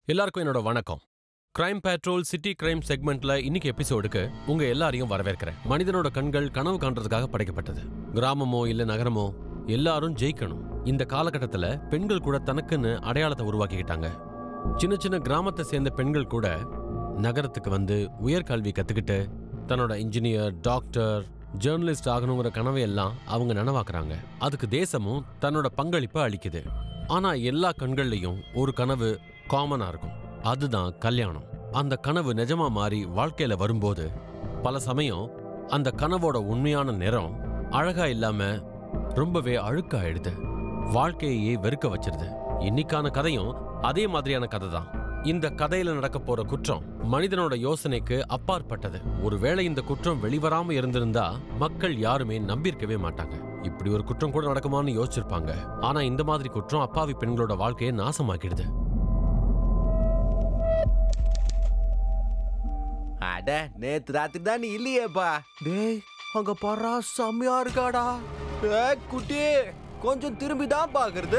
எல்லாருக்கும் என்னோட வணக்கம் கிரைம் பேட்ரோல் சிட்டி கிரைம் செக்மெண்ட்ல இன்னைக்கு எபிசோடுக்கு உங்க எல்லாரையும் வரவேற்கிறேன் மனிதனோட கண்கள் கனவு காண்றதுக்காக படைக்கப்பட்டது கிராமமோ இல்ல நகரமோ எல்லாரும் ஜெயிக்கணும் இந்த காலகட்டத்துல பெண்கள் கூட தனக்குன்னு அடையாளத்தை உருவாக்கிக்கிட்டாங்க சின்ன சின்ன கிராமத்தை சேர்ந்த பெண்கள் கூட நகரத்துக்கு வந்து உயர்கல்வி கத்துக்கிட்டு தன்னோட இன்ஜினியர் டாக்டர் ஜேர்னலிஸ்ட் ஆகணுங்கிற கனவை எல்லாம் அவங்க நனவாக்குறாங்க அதுக்கு தேசமும் தன்னோட பங்களிப்பை அளிக்குது ஆனா எல்லா கண்கள்லயும் ஒரு கனவு காமனா இருக்கும் அதுதான் கல்யாணம் அந்த கனவு நிஜமா மாறி வாழ்க்கையில வரும்போது பல சமயம் அந்த கனவோட உண்மையான நிறம் அழகா இல்லாம ரொம்பவே அழுக்காயிடுது வாழ்க்கையே வெறுக்க வச்சிருது இன்னைக்கான கதையும் அதே மாதிரியான கதை தான் இந்த கதையில நடக்க போற குற்றம் மனிதனோட யோசனைக்கு அப்பாற்பட்டது ஒருவேளை இந்த குற்றம் வெளிவராம இருந்திருந்தா மக்கள் யாருமே நம்பியிருக்கவே மாட்டாங்க இப்படி ஒரு குற்றம் கூட நடக்குமான்னு யோசிச்சிருப்பாங்க ஆனா இந்த மாதிரி குற்றம் அப்பாவி பெண்களோட வாழ்க்கையை நாசமாக்கிடுது அட நேத்து ராத்திரி தான் நீ இல்லையேப்பா டேய் அங்க பாரா செம்மையா இருக்காடா ஏய் குட்டி கொஞ்சம் திரும்பி தான் பாக்குறது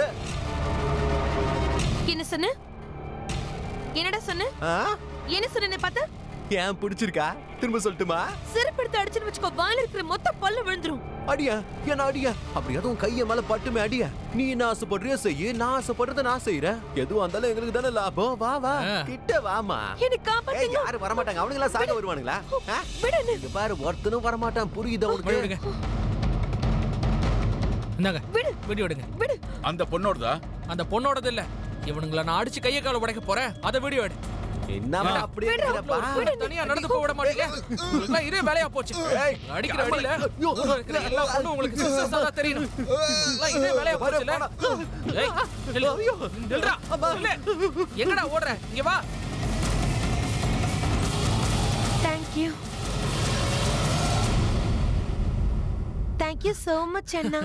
என்ன சொன்ன என்னடா சொன்ன ஆ? என்ன சொன்ன பார்த்த ஏன் பிடிச்சிருக்கா திரும்ப சொல்லட்டுமா சிறப்படுத்த அடிச்சுன்னு வச்சுக்கோ வாயில இருக்கிற மொத்த பல்லு விழுந்துரும் அடியா என்ன அடியா அப்படி அதுவும் கைய மேல பட்டுமே அடியா நீ என்ன ஆசைப்படுறியோ செய்யு நான் ஆசைப்படுறத நான் செய்யறேன் எதுவும் இருந்தாலும் எங்களுக்கு தானே லாபம் வா வா ஆ. கிட்ட வாமா என்ன ஏய் காப்பாத்துங்க யாரும் வரமாட்டாங்க அவனுங்களா சாக வருவானுங்களா ஆ? விடு என்ன. இங்க பாரு ஒருத்தனும் வரமாட்டான் புரியுதா வழி உனக்கு விடுங்க இந்தாங்க விடு வீடியோ எடுங்க விடு அந்த பொண்ணோடதா அந்த பொண்ணோடது இல்ல இவனுங்கள நான் அடிச்சு கைய கால உடைக்க போறேன் அத வீடியோ எடு என்னமா விடு. அப்படி இருக்கிறப்பா உங்களை தனியா நடந்து போக விட மாட்டீங்க உங்களுக்குலாம் இதே வேலையா போச்சு ஏய், அடிக்கிற அம்மா, அடியில ஐயோ. ஊர்ல இருக்கிற எல்லா பொண்ணும் உங்களுக்கு சிஸ்டர்ஸா தான் தெரியணும் உங்களுக்குலாம் இதே வேலையா போச்சுல ஏய் நில்லு. நில்றா. நில்லு. எங்கடா ஓடுற இங்க வா தேங்க்யூ தேங்க்யூ சோ மச் அண்ணா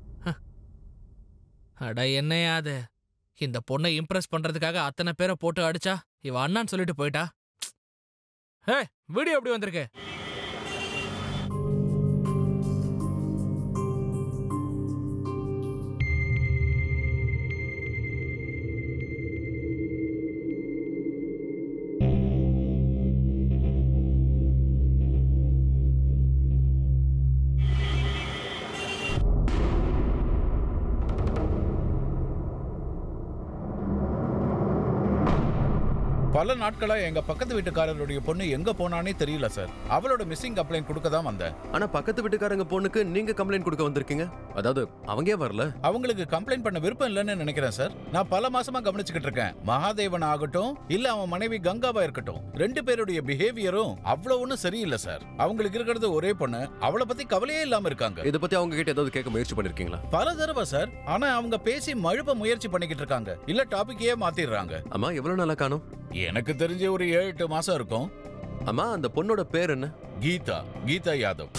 அட என்னையா அது இந்த பொண்ணை இம்ப்ரெஸ் பண்றதுக்காக அத்தனை பேரை போட்டு அடிச்சா இவ அண்ணான்னு சொல்லிட்டு போயிட்டா ஹே வீடியோ எப்படி வந்திருக்கு பல நாட்களா எங்க பக்கத்து வீட்டுக்காரருடைய பொண்ணு எங்க போனானே தெரியல சார் அவளோட மிஸ்ஸிங் கம்ப்ளைண்ட் கொடுக்க தான் வந்தேன் ஆனா பக்கத்து வீட்டுக்காரங்க பொண்ணுக்கு நீங்க கம்ப்ளைண்ட் கொடுக்க வந்திருக்கீங்க அதாவது அவங்க ஏன் வரல அவங்களுக்கு கம்ப்ளைண்ட் பண்ண விருப்பம் இல்லைன்னு நினைக்கிறேன் சார் நான் பல மாசமா கவனிச்சுக்கிட்டு இருக்கேன் மகாதேவன் ஆகட்டும் இல்ல அவன் மனைவி கங்காவா இருக்கட்டும் ரெண்டு பேருடைய பிஹேவியரும் அவ்வளவு ஒன்றும் சரியில்லை சார் அவங்களுக்கு இருக்கிறது ஒரே பொண்ணு அவளை பத்தி கவலையே இல்லாம இருக்காங்க இத பத்தி அவங்க கிட்ட ஏதாவது கேட்க முயற்சி பண்ணிருக்கீங்களா பல தடவை சார் ஆனா அவங்க பேசி மழுப்ப முயற்சி பண்ணிக்கிட்டு இருக்காங்க இல்ல டாபிக்கையே மாத்திடுறாங்க அம்மா எவ்வளவு நாளா காணும் எனக்கு தெரிஞ்ச ஒரு ஏழு எட்டு மாசம் இருக்கும் அம்மா அந்த பொண்ணோட பேர் என்ன கீதா கீதா யாதவ்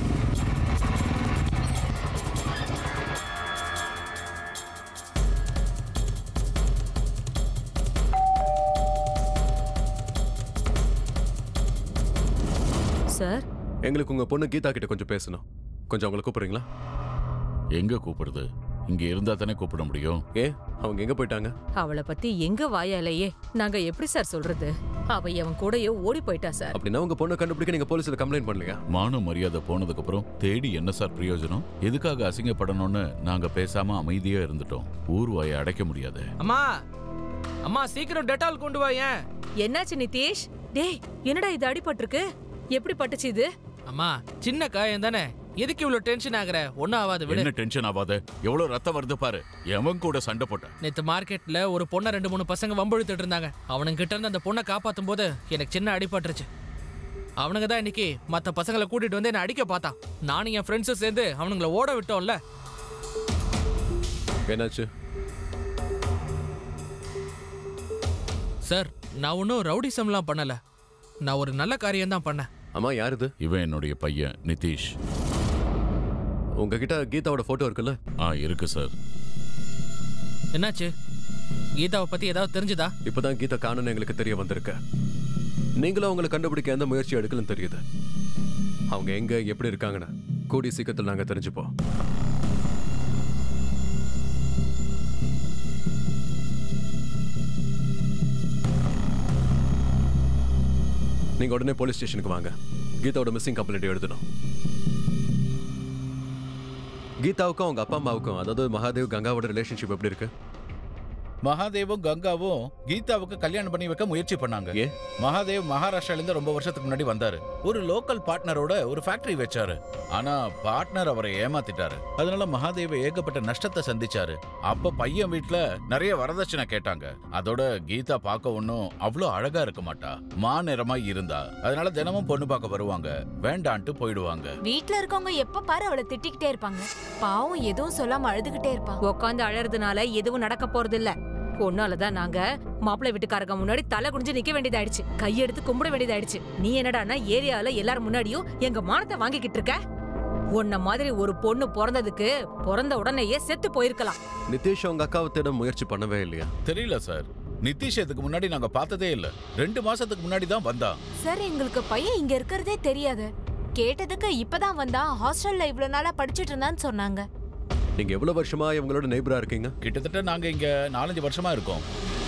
சார் எங்களுக்கு உங்க பொண்ணு கீதா கிட்ட கொஞ்சம் பேசணும் கொஞ்சம் அவங்கள கூப்பிடுறீங்களா எங்க கூப்பிடுறது இங்க இருந்தா தானே கூப்பிட முடியும் ஏ அவங்க எங்க போயிட்டாங்க அவளை பத்தி எங்க வாயாலேயே நாங்க எப்படி சார் சொல்றது அவ அவன் கூடயே ஓடி போயிட்டா சார் அப்படின்னா உங்க பொண்ணை கண்டுபிடிக்க நீங்க போலீஸ்ல கம்ப்ளைண்ட் பண்ணலையா மான மரியாதை போனதுக்கு அப்புறம் தேடி என்ன சார் பிரயோஜனம் எதுக்காக அசிங்கப்படணும்னு நாங்க பேசாம அமைதியா இருந்துட்டோம் ஊர் வாயை அடைக்க முடியாது அம்மா அம்மா சீக்கிரம் டெட்டால் கொண்டு வா ஏன் என்னாச்சு நிதேஷ் டேய் என்னடா இது அடிபட்டிருக்கு எப்படி பட்டுச்சு இது அம்மா சின்ன காயம் தானே எதுக்கு இவ்வளவு டென்ஷன் ஆகுற ஒன்னும் ஆகாது விடு என்ன டென்ஷன் ஆகாத எவ்வளவு ரத்தம் வருது பாரு எவன் கூட சண்டை போட்ட நேத்து மார்க்கெட்ல ஒரு பொண்ணை ரெண்டு மூணு பசங்க வம்பழுத்துட்டு இருந்தாங்க அவனுங்க கிட்ட இருந்து அந்த பொண்ணை காப்பாத்தும் போது எனக்கு சின்ன அடிபட்டுருச்சு அவனுங்க தான் இன்னைக்கு மத்த பசங்களை கூட்டிட்டு வந்து என்ன அடிக்க பார்த்தான் நானும் என் ஃப்ரெண்ட்ஸும் சேர்ந்து அவனுங்கள ஓட விட்டோம்ல என்னாச்சு சார் நான் ஒன்றும் ரவுடிசம்லாம் பண்ணல நான் ஒரு நல்ல காரியம் தான் பண்ணேன் அம்மா யார் இது இவன் என்னுடைய பையன் நிதிஷ் உங்ககிட்ட கீதாவோட போட்டோ இருக்குல்ல ஆ இருக்கு சார் என்னாச்சு கீதாவை பத்தி ஏதாவது தெரிஞ்சுதா இப்பதான் கீதா காணும்னு எங்களுக்கு தெரிய வந்திருக்கு நீங்களும் அவங்களை கண்டுபிடிக்க எந்த முயற்சி எடுக்கலன்னு தெரியுது அவங்க எங்க எப்படி இருக்காங்கன்னு கூடிய சீக்கிரத்தில் நாங்க தெரிஞ்சுப்போம் நீங்க உடனே போலீஸ் ஸ்டேஷனுக்கு வாங்க கீதாவோட மிஸ்ஸிங் கம்ப்ளைண்ட் எழுதணும் கீதாவுக்கும் அவங்க அப்பா அம்மாவுக்கும் அதாவது மகாதேவ் கங்காவோட ரிலேஷன்ஷிப் எப்படி இருக்கு மகாதேவும் கங்காவும் கீதாவுக்கு கல்யாணம் பண்ணி வைக்க முயற்சி பண்ணாங்க ஏன்? மகாதேவ் மகாராஷ்டிரால இருந்து ரொம்ப வருஷத்துக்கு முன்னாடி வந்தாரு ஒரு லோக்கல் பார்ட்னரோட ஒரு ஃபேக்டரி வச்சாரு ஆனா பார்ட்னர் அவரை ஏமாத்திட்டாரு அதனால மகாதேவ் ஏகப்பட்ட நஷ்டத்தை சந்திச்சாரு அப்ப பையன் வீட்ல நிறைய வரதட்சணை கேட்டாங்க அதோட கீதா பார்க்க ஒன்னும் அவ்வளோ அழகா இருக்க மாட்டா மா நிறமா இருந்தா அதனால தினமும் பொண்ணு பார்க்க வருவாங்க வேண்டான்ட்டு போயிடுவாங்க வீட்ல இருக்கவங்க எப்ப பாரு அவளை திட்டிக்கிட்டே இருப்பாங்க பாவம் எதுவும் சொல்லாம அழுதுகிட்டே இருப்பா உட்காந்து அழறதுனால எதுவும் நடக்க போறது இல்ல பொண்ணாலதான் நாங்க மாப்பிள்ளை வீட்டுக்காரங்க முன்னாடி தலை குனிஞ்சு நிக்க வேண்டியதாயிடுச்சு கையெடுத்து கும்பிட வேண்டியதாயிடுச்சு நீ என்னடான்னா ஏரியால எல்லாரும் முன்னாடியும் எங்க மானத்தை வாங்கிக்கிட்டு இருக்க உன்ன மாதிரி ஒரு பொண்ணு பிறந்ததுக்கு பிறந்த உடனேயே செத்து போயிருக்கலாம் நிதிஷ் அவங்க அக்காவை தேட முயற்சி பண்ணவே இல்லையா தெரியல சார் நிதிஷ் இதுக்கு முன்னாடி நாங்க பார்த்ததே இல்ல ரெண்டு மாசத்துக்கு முன்னாடி தான் வந்தான் சார் எங்களுக்கு பையன் இங்க இருக்கிறதே தெரியாது கேட்டதுக்கு இப்பதான் வந்தா ஹாஸ்டல்ல இவ்வளவு நாளா படிச்சிட்டு இருந்தான்னு சொன்னாங்க நீங்க எவ்வளவு வருஷமா இவங்களோட நெய்பரா இருக்கீங்க கிட்டத்தட்ட நாங்க இங்க நாலஞ்சு வருஷமா இருக்கோம்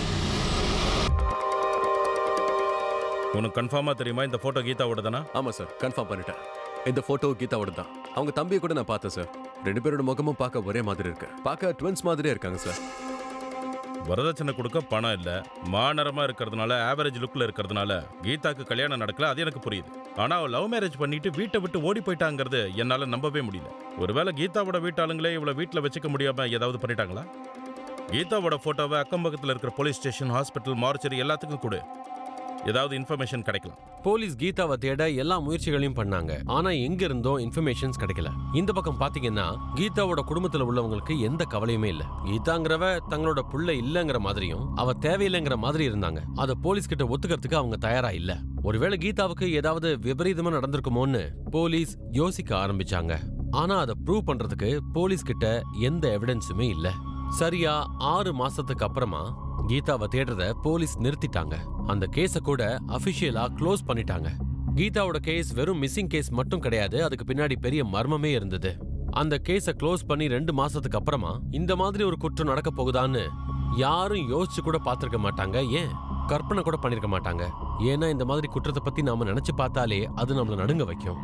உனக்கு கன்ஃபார்மா தெரியுமா இந்த போட்டோ கீதாவோட தானா ஆமா சார் கன்ஃபார்ம் பண்ணிட்டேன் இந்த போட்டோ கீதாவோட தான் அவங்க தம்பியை கூட நான் பார்த்தேன் சார் ரெண்டு பேரோட முகமும் பார்க்க ஒரே மாதிரி இருக்கு பார்க்க ட்வின்ஸ் மாதிரியே இருக்காங்க சார் வரதட்சணை கொடுக்க பணம் இல்ல மாநரமா இருக்கிறதுனால ஆவரேஜ் லுக்ல இருக்கிறதுனால கீதாக்கு கல்யாணம் நடக்கல அது எனக்கு புரியுது ஆனா அவ லவ் மேரேஜ் பண்ணிட்டு வீட்டை விட்டு ஓடி போயிட்டாங்கிறது என்னால நம்பவே முடியல ஒருவேளை கீதாவோட வீட்டாளுங்களே இவ்வளவு வீட்ல வச்சுக்க முடியாம ஏதாவது பண்ணிட்டாங்களா கீதாவோட போட்டோவை அக்கம் பக்கத்துல இருக்கிற போலீஸ் ஸ்டேஷன் ஹாஸ்பிட்டல் மார்ச்சரி எல்லாத்துக்கும் கொடு ஏதாவது இன்ஃபர்மேஷன் கிடைக்கலாம் போலீஸ் கீதாவை தேட எல்லா முயற்சிகளையும் பண்ணாங்க ஆனா எங்க இருந்தோ இன்ஃபர்மேஷன்ஸ் கிடைக்கல இந்த பக்கம் பாத்தீங்கன்னா கீதாவோட குடும்பத்துல உள்ளவங்களுக்கு எந்த கவலையுமே இல்ல கீதாங்கிறவ தங்களோட புள்ள இல்லங்கிற மாதிரியும் அவ தேவையில்லைங்கிற மாதிரி இருந்தாங்க அத போலீஸ் கிட்ட ஒத்துக்கிறதுக்கு அவங்க தயாரா இல்ல ஒருவேளை கீதாவுக்கு ஏதாவது விபரீதமா நடந்திருக்குமோன்னு போலீஸ் யோசிக்க ஆரம்பிச்சாங்க ஆனா அதை ப்ரூவ் பண்றதுக்கு போலீஸ் கிட்ட எந்த எவிடன்ஸுமே இல்ல சரியா ஆறு மாசத்துக்கு அப்புறமா கீதாவை தேடுறத போலீஸ் நிறுத்திட்டாங்க அந்த கேஸ கூட அபிஷியலா க்ளோஸ் பண்ணிட்டாங்க கீதாவோட கேஸ் வெறும் மிஸ்ஸிங் கேஸ் மட்டும் கிடையாது அதுக்கு பின்னாடி பெரிய மர்மமே இருந்தது அந்த கேஸ க்ளோஸ் பண்ணி ரெண்டு மாசத்துக்கு அப்புறமா இந்த மாதிரி ஒரு குற்றம் நடக்க போகுதான்னு யாரும் யோசிச்சு கூட பார்த்திருக்க மாட்டாங்க ஏன் கற்பனை கூட பண்ணிருக்க மாட்டாங்க ஏன்னா இந்த மாதிரி குற்றத்தை பத்தி நாம நினைச்சு பார்த்தாலே அது நம்மள நடுங்க வைக்கும்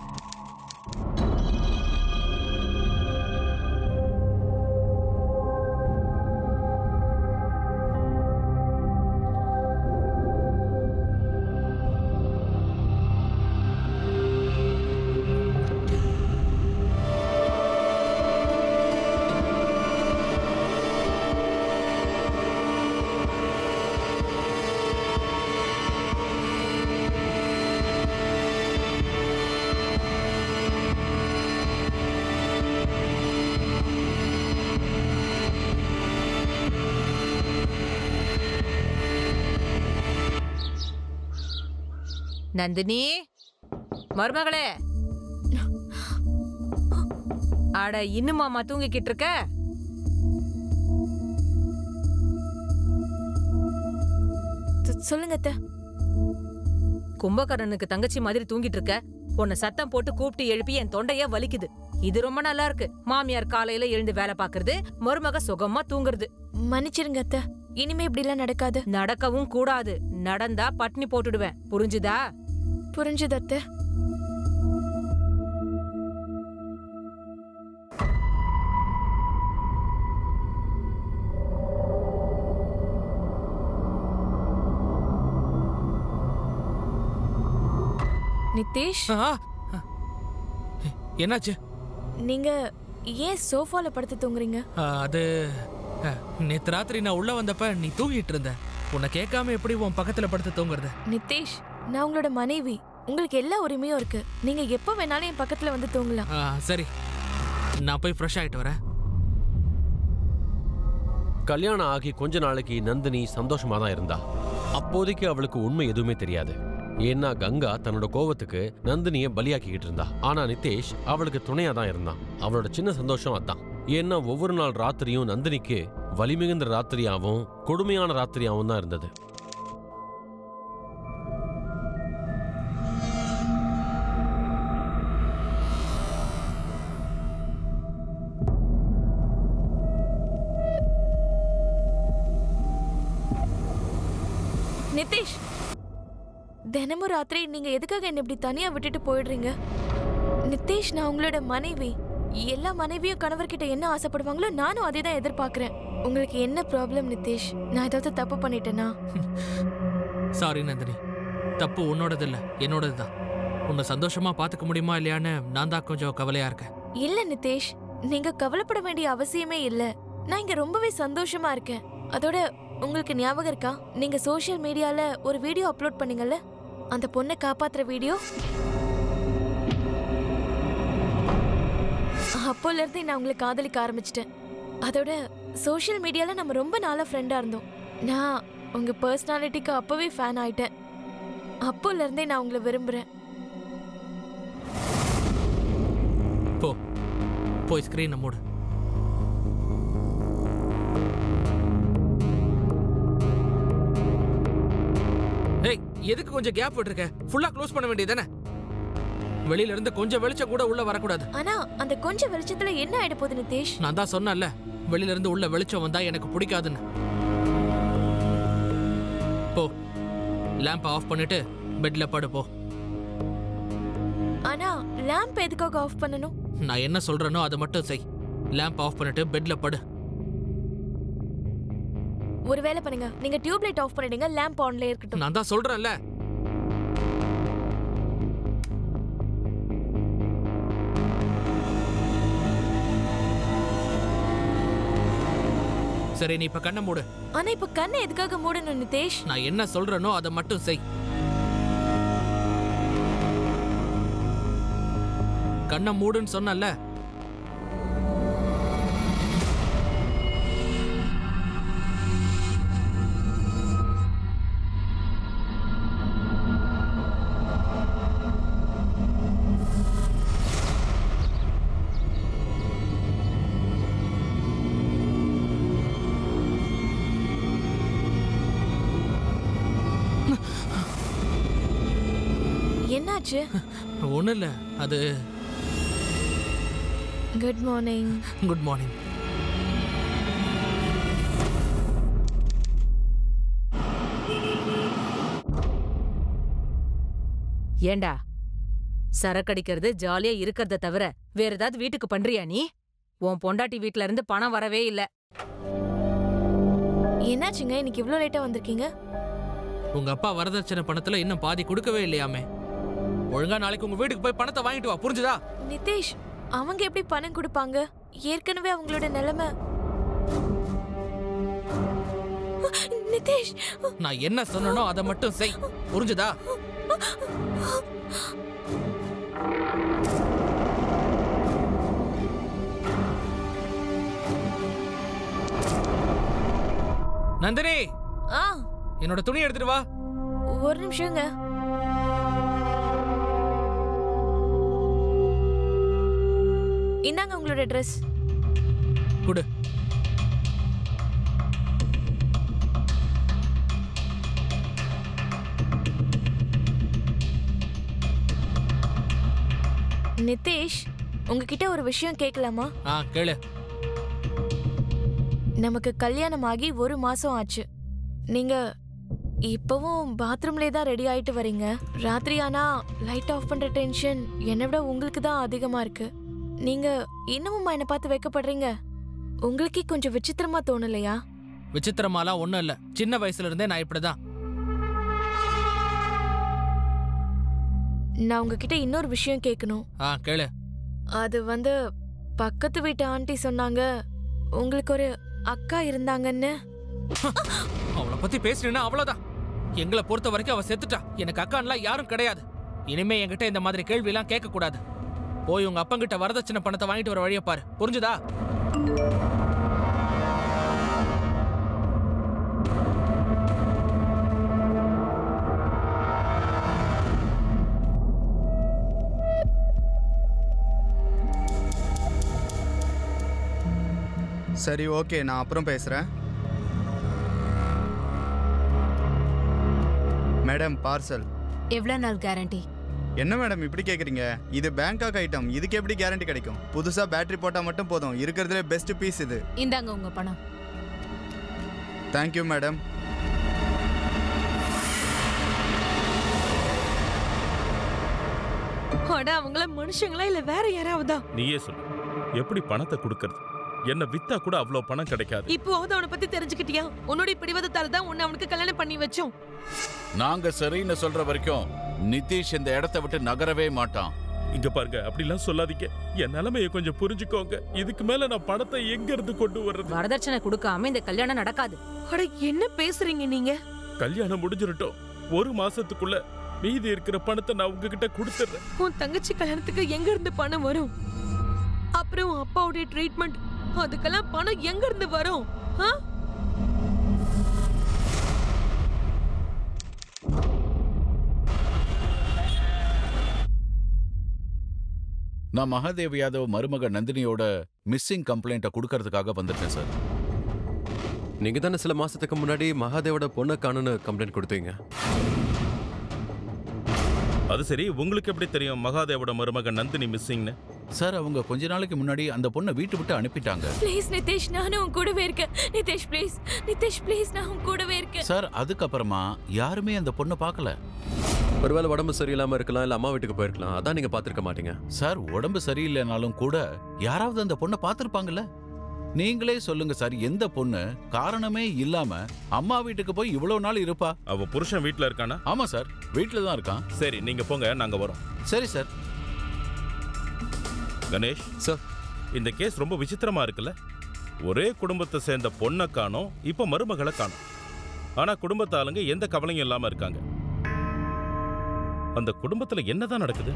நந்தினி மருமகளே அட இன்னுமாமா தூங்கிக்கிட்டு இருக்க து- சொல்லுங்க அத்தை கும்பகர்ணனுக்கு தங்கச்சி மாதிரி தூங்கிட்டு இருக்க உன்னை சத்தம் போட்டு கூப்பிட்டு எழுப்பி என் தொண்டையே வலிக்குது இது ரொம்ப நல்லா இருக்கு மாமியார் காலையில எழுந்து வேலை பாக்குறது மருமக சுகமா தூங்குறது மன்னிச்சிருங்க அத்தை இனிமே இப்படி எல்லாம் நடக்காது நடக்கவும் கூடாது நடந்தா பட்னி போட்டுடுவேன் புரிஞ்சுதா புரிஞ்சுது அத்தை நிதேஷ் ஆ, ஆ. என்னாச்சு நீங்க ஏன் சோஃபால படுத்து தூங்குறீங்க ஆ, அது ஆ, நேத்து ராத்திரி நான் உள்ள வந்தப்ப நீ தூங்கிட்டு இருந்த உன்னை கேட்காம எப்படி உன் பக்கத்துல படுத்து தூங்குறது நிதேஷ் நான் உங்களோட மனைவி உங்களுக்கு எல்லா உரிமையும் இருக்கு நீங்க எப்ப வேணாலும் என் பக்கத்துல வந்து தூங்கலாம் ஆ, சரி நான் போய் ஃப்ரெஷ் ஆயிட்டு வரேன் கல்யாணம் ஆகி கொஞ்ச நாளைக்கு நந்தினி சந்தோஷமா தான் இருந்தா அப்போதைக்கு அவளுக்கு உண்மை எதுவுமே தெரியாது ஏன்னா கங்கா தன்னோட கோவத்துக்கு நந்தினிய பலியாக்கிக்கிட்டு இருந்தா ஆனா நிதேஷ் அவளுக்கு துணையா தான் இருந்தான் அவளோட சின்ன சந்தோஷம் அதான் ஏன்னா ஒவ்வொரு நாள் ராத்திரியும் நந்தினிக்கு வலிமிகுந்த ராத்திரியாவும் கொடுமையான ராத்திரியாவும் தான் இருந்தது நிதேஷ் தினமும் ராத்திரி நீங்க எதுக்காக என்ன இப்படி தனியா விட்டுட்டு போயிடுறீங்க நித்தேஷ் நான் உங்களோட மனைவி எல்லா மனைவியும் கணவர்கிட்ட என்ன ஆசைப்படுவாங்களோ நானும் அதே தான் எதிர்பார்க்கறேன் உங்களுக்கு என்ன ப்ராப்ளம் நித்தேஷ் நான் ஏதாவது தப்பு பண்ணிட்டேனா சாரி நந்தினி தப்பு உன்னோடது இல்ல என்னோடது தான் உன்னை சந்தோஷமா பாத்துக்க முடியுமா இல்லையான்னு நான் தான் கொஞ்சம் கவலையா இருக்கேன் இல்ல நிதேஷ் நீங்க கவலைப்பட வேண்டிய அவசியமே இல்ல நான் இங்க ரொம்பவே சந்தோஷமா இருக்கேன் அதோட உங்களுக்கு ஞாபகம் இருக்கா நீங்க சோஷியல் மீடியால ஒரு வீடியோ அப்லோட் பண்ணீங்கல்ல அந்த பொண்ணை காப்பாத்துற வீடியோ அப்போல இருந்து நான் உங்களை காதலிக்க ஆரம்பிச்சிட்டேன் அதோட சோஷியல் மீடியால நம்ம ரொம்ப நாளா ஃப்ரெண்டா இருந்தோம் நான் உங்க பர்சனாலிட்டிக்கு அப்பவே ஃபேன் ஆயிட்டேன் அப்போல இருந்தே நான் உங்களை விரும்புறேன் போ போய் ஸ்க்ரீனை மூடு ஏய் எதுக்கு கொஞ்சம் கேப் விட்டுருக்க ஃபுல்லா க்ளோஸ் பண்ண வேண்டியதானே வெளியில இருந்து கொஞ்சம் வெளிச்சம் கூட உள்ள வரக்கூடாது ஆனா அந்த கொஞ்சம் வெளிச்சத்துல என்ன ஆயிட போகுது நிதேஷ் நான் தான் சொன்னேன்ல வெளியில இருந்து உள்ள வெளிச்சம் வந்தா எனக்கு பிடிக்காதுன்னு போ லேம்ப் ஆஃப் பண்ணிட்டு பெட்ல படு போ ஆனா லேம்ப் எதுக்காக ஆஃப் பண்ணணும் நான் என்ன சொல்றேனோ அதை மட்டும் செய் லேம்ப் ஆஃப் பண்ணிட்டு பெட்ல படு ஒரு வேலை பண்ணுங்க நீங்க டியூப் லைட் ஆஃப் பண்ணிடுங்க லேம்ப் ஆன்ல இருக்கட்டும் நான் தான் சொல்றேன்ல சரி நீ இப்ப கண்ணை மூடு ஆனா இப்ப கண்ணை எதுக்காக மூடணும் நிதேஷ் நான் என்ன சொல்றேனோ அதை மட்டும் செய் கண்ணை மூடுன்னு சொன்னல என்னாச்சு ஒன்றும் இல்லை அது குட் மார்னிங் குட் மார்னிங் ஏண்டா சரக்கடிக்கிறது ஜாலியா இருக்கறத தவிர வேற ஏதாவது வீட்டுக்கு பண்றியா நீ உன் பொண்டாட்டி வீட்ல இருந்து பணம் வரவே இல்ல என்னாச்சுங்க இன்னைக்கு இவ்ளோ லேட்டா வந்திருக்கீங்க உங்க அப்பா வரதட்சணை பணத்துல இன்னும் பாதி கொடுக்கவே இல்லையாமே ஒழுங்கா நாளைக்கு உங்க வீட்டுக்கு போய் பணத்தை வாங்கிட்டு வா புரிஞ்சுதா நிதேஷ் அவங்க எப்படி பணம் கொடுப்பாங்க ஏற்கனவே அவங்களோட நிலைமை நிதேஷ் நான் என்ன சொன்னனோ அதை மட்டும் செய் புரிஞ்சுதா நந்தினி ஆ என்னோட துணி எடுத்துட்டு வா ஒரு நிமிஷங்க இந்தாங்க உங்களோட ட்ரெஸ் கொடு நிதேஷ் உங்ககிட்ட ஒரு விஷயம் கேட்கலாமா ஆ கேளு நமக்கு கல்யாணம் ஆகி ஒரு மாசம் ஆச்சு நீங்க இப்பவும் பாத்ரூம்லே தான் ரெடி ஆயிட்டு வரீங்க ராத்திரி ஆனா லைட் ஆஃப் பண்ற டென்ஷன் என்னை விட உங்களுக்கு தான் அதிகமா இருக்கு நீங்க இன்னமுமா என்ன பார்த்து வைக்கப்படுறீங்க உங்களுக்கே கொஞ்சம் விசித்திரமா தோணலையா விசித்திரமாலாம் ஒண்ணும் இல்ல சின்ன வயசுல இருந்தே நான் இப்படிதான் நான் உங்ககிட்ட இன்னொரு விஷயம் கேட்கணும் ஆ கேளு அது வந்து பக்கத்து வீட்டு ஆண்டி சொன்னாங்க உங்களுக்கு ஒரு அக்கா இருந்தாங்கன்னு அவளை பத்தி பேசுறேன்னா அவ்வளவுதான் எங்களை பொறுத்த வரைக்கும் அவ செத்துட்டா எனக்கு அக்கான்லாம் யாரும் கிடையாது இனிமே என்கிட்ட இந்த மாதிரி கேள்வி எல்லாம் கேட்க கூடாது போய் உங்க அப்பங்கிட்ட வரதட்சணை பணத்தை வாங்கிட்டு வர வழியை பாரு புரிஞ்சுதா சரி ஓகே நான் அப்புறம் பேசுகிறேன் மேடம் பார்சல் எவ்வளவு நாள் கேரண்டி என்ன மேடம் இப்படி கேட்குறீங்க இது பேங்காக் ஐட்டம் இதுக்கு எப்படி கேரண்டி கிடைக்கும் புதுசாக பேட்டரி போட்டால் மட்டும் போதும் இருக்கிறதுலே பெஸ்ட் பீஸ் இது இந்தாங்க உங்க பணம் தேங்க்யூ மேடம் அட அவங்கள மனுஷங்களா இல்ல வேற யாராவதா நீயே சொல்லு எப்படி பணத்தை கொடுக்கறது என்ன வித்தா கூட அவ்வளோ பணம் கிடைக்காது இப்போவாவது அவனை பத்தி தெரிஞ்சுக்கிட்டியா உன்னுடைய பிடிவாதத்தால தான் உன்னை அவனுக்கு கல்யாணம் பண்ணி வச்சோம் நாங்க சரின்னு சொல்ற வரைக்கும் நிதிஷ் இந்த இடத்த விட்டு நகரவே மாட்டான் இங்க பாருங்க அப்படிலாம் சொல்லாதீங்க என் நிலைமையை கொஞ்சம் புரிஞ்சுக்கோங்க இதுக்கு மேல நான் பணத்தை எங்க இருந்து கொண்டு வர்றது வரதட்சணை கொடுக்காம இந்த கல்யாணம் நடக்காது அட என்ன பேசுறீங்க நீங்க கல்யாணம் முடிஞ்சிரட்டும் ஒரு மாசத்துக்குள்ள மீதி இருக்கிற பணத்தை நான் உங்ககிட்ட கொடுத்துறேன் உன் தங்கச்சி கல்யாணத்துக்கு எங்க இருந்து பணம் வரும் அப்புறம் உன் அப்பாவுடைய ட்ரீட்மெண்ட் அதுக்கெல்லாம் பணம் எங்க இருந்து வரும் ஆ? நான் மகாதேவ் யாதவ் மருமக நந்தினியோட மிஸ்ஸிங் கம்ப்ளைண்ட்டை கொடுக்கறதுக்காக வந்திருக்கேன் சார் நீங்க தானே சில மாசத்துக்கு முன்னாடி மகாதேவோட பொண்ணை காணுன்னு கம்ப்ளைண்ட் கொடுத்தீங்க அது சரி உங்களுக்கு எப்படி தெரியும் மகாதேவோட மருமகன் நந்தினி மிஸ்ஸிங்னு சார் அவங்க கொஞ்ச நாளைக்கு முன்னாடி அந்த பொண்ணை வீட்டு விட்டு அனுப்பிட்டாங்க ப்ளீஸ் நிதிஷ் நானும் உன் கூடவே இருக்கேன் நிதிஷ் ப்ளீஸ் நிதிஷ் ப்ளீஸ் நான் உன் கூடவே இருக்கேன் சார் அதுக்கப்புறமா யாருமே அந்த பொண்ணை பார்க்கல ஒருவேளை உடம்பு சரியில்லாம இருக்கலாம் இல்ல அம்மா வீட்டுக்கு போயிருக்கலாம் அதான் நீங்க பாத்திருக்க மாட்டீங்க சார் உடம்பு சரியில்லைனாலும் கூட யாராவது அந்த பொண்ணை பார்த்துருப்பாங்கல்ல நீங்களே சொல்லுங்க சார் எந்த பொண்ணு காரணமே இல்லாம அம்மா வீட்டுக்கு போய் இவ்வளவு நாள் இருப்பா அவ புருஷன் வீட்ல இருக்கானா ஆமா சார் வீட்டில் தான் இருக்கான் சரி நீங்க போங்க நாங்க வரோம் சரி சார் கணேஷ் சார் இந்த கேஸ் ரொம்ப விசித்திரமா இருக்குல்ல ஒரே குடும்பத்தை சேர்ந்த பொண்ணை காணோம் இப்ப மருமகளை காணோம் ஆனா குடும்பத்து ஆளுங்க எந்த கவலையும் இல்லாம இருக்காங்க அந்த குடும்பத்துல என்னதான் நடக்குது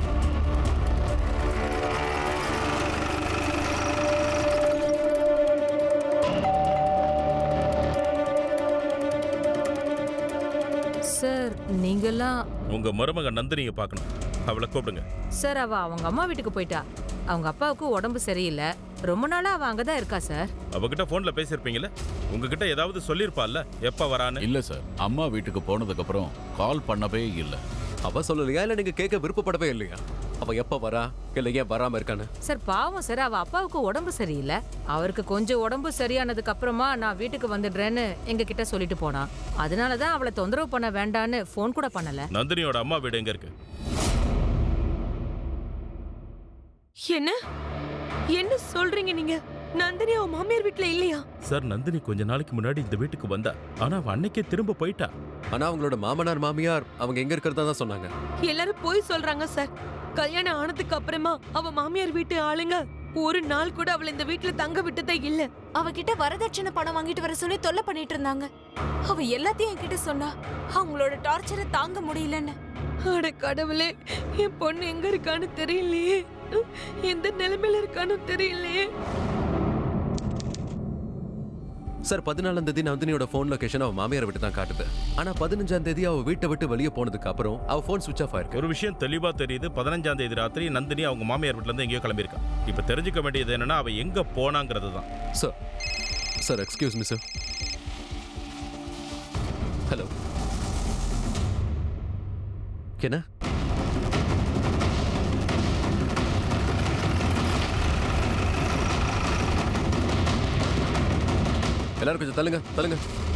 சார் நீங்கெல்லாம் உங்க மருமக நந்தினியை பார்க்கணும் அவளை கூப்பிடுங்க சார் அவ அவங்க அம்மா வீட்டுக்கு போயிட்டா அவங்க அப்பாவுக்கு உடம்பு சரியில்லை ரொம்ப நாளா அவ அங்கதான் இருக்கா சார் அவகிட்ட போன்ல பேசியிருப்பீங்கல்ல உங்ககிட்ட ஏதாவது சொல்லியிருப்பால்ல எப்ப வரான்னு இல்ல சார் அம்மா வீட்டுக்கு போனதுக்கு அப்புறம் கால் பண்ணவே இல்லை அவ சொல்லலையா இல்ல நீங்க கேட்க விருப்பப்படவே இல்லையா அவ எப்ப வரா இல்ல ஏன் வராம இருக்கான்னு சார் பாவம் சார் அவ அப்பாவுக்கு உடம்பு சரியில்லை அவருக்கு கொஞ்சம் உடம்பு சரியானதுக்கு அப்புறமா நான் வீட்டுக்கு வந்துடுறேன்னு எங்க கிட்ட சொல்லிட்டு போனா அதனால தான் அவளை தொந்தரவு பண்ண வேண்டான்னு ஃபோன் கூட பண்ணல நந்தினியோட அம்மா வீடு எங்க இருக்கு என்ன என்ன சொல்றீங்க நீங்க நந்தினி அவன் மாமியார் வீட்ல இல்லையா சார் நந்தினி கொஞ்ச நாளைக்கு முன்னாடி இந்த வீட்டுக்கு வந்தா ஆனா அவ அன்னைக்கே திரும்ப போயிட்டா ஆனா அவங்களோட மாமனார் மாமியார் அவங்க எங்க இருக்கிறதா தான் சொன்னாங்க எல்லாரும் போய் சொல்றாங்க சார் கல்யாணம் ஆனதுக்கு அப்புறமா அவ மாமியார் வீட்டு ஆளுங்க ஒரு நாள் கூட அவளை இந்த வீட்ல தங்க விட்டதே இல்ல அவகிட்ட வரதட்சணை பணம் வாங்கிட்டு வர சொல்லி தொல்லை பண்ணிட்டு இருந்தாங்க அவ எல்லாத்தையும் என்கிட்ட சொன்னா அவங்களோட டார்ச்சரை தாங்க முடியலன்னு அட கடவுளே என் பொண்ணு எங்க இருக்கான்னு தெரியலையே எந்த நிலைமையில இருக்கான்னு தெரியலையே சார் பதினாலாம் தேதி நந்தினியோட ஃபோன் லொகேஷன் அவ மாமியார் விட்டு தான் காட்டுது ஆனா பதினஞ்சாம் தேதி அவ வீட்டை விட்டு வெளியே போனதுக்கு அப்புறம் அவ ஃபோன் சுவிச் ஆஃப் ஆயிருக்கு ஒரு விஷயம் தெளிவா தெரியுது பதினஞ்சாம் தேதி ராத்திரி நந்தினி அவங்க மாமியார் வீட்ல இருந்து எங்கேயோ கிளம்பியிருக்கா இப்ப தெரிஞ்சுக்க வேண்டியது என்னன்னா அவ எங்க போனாங்கிறது தான் sir sir excuse me sir hello என்ன எல்லாரும் கொஞ்சம் தள்ளுங்க தள்ளுங்க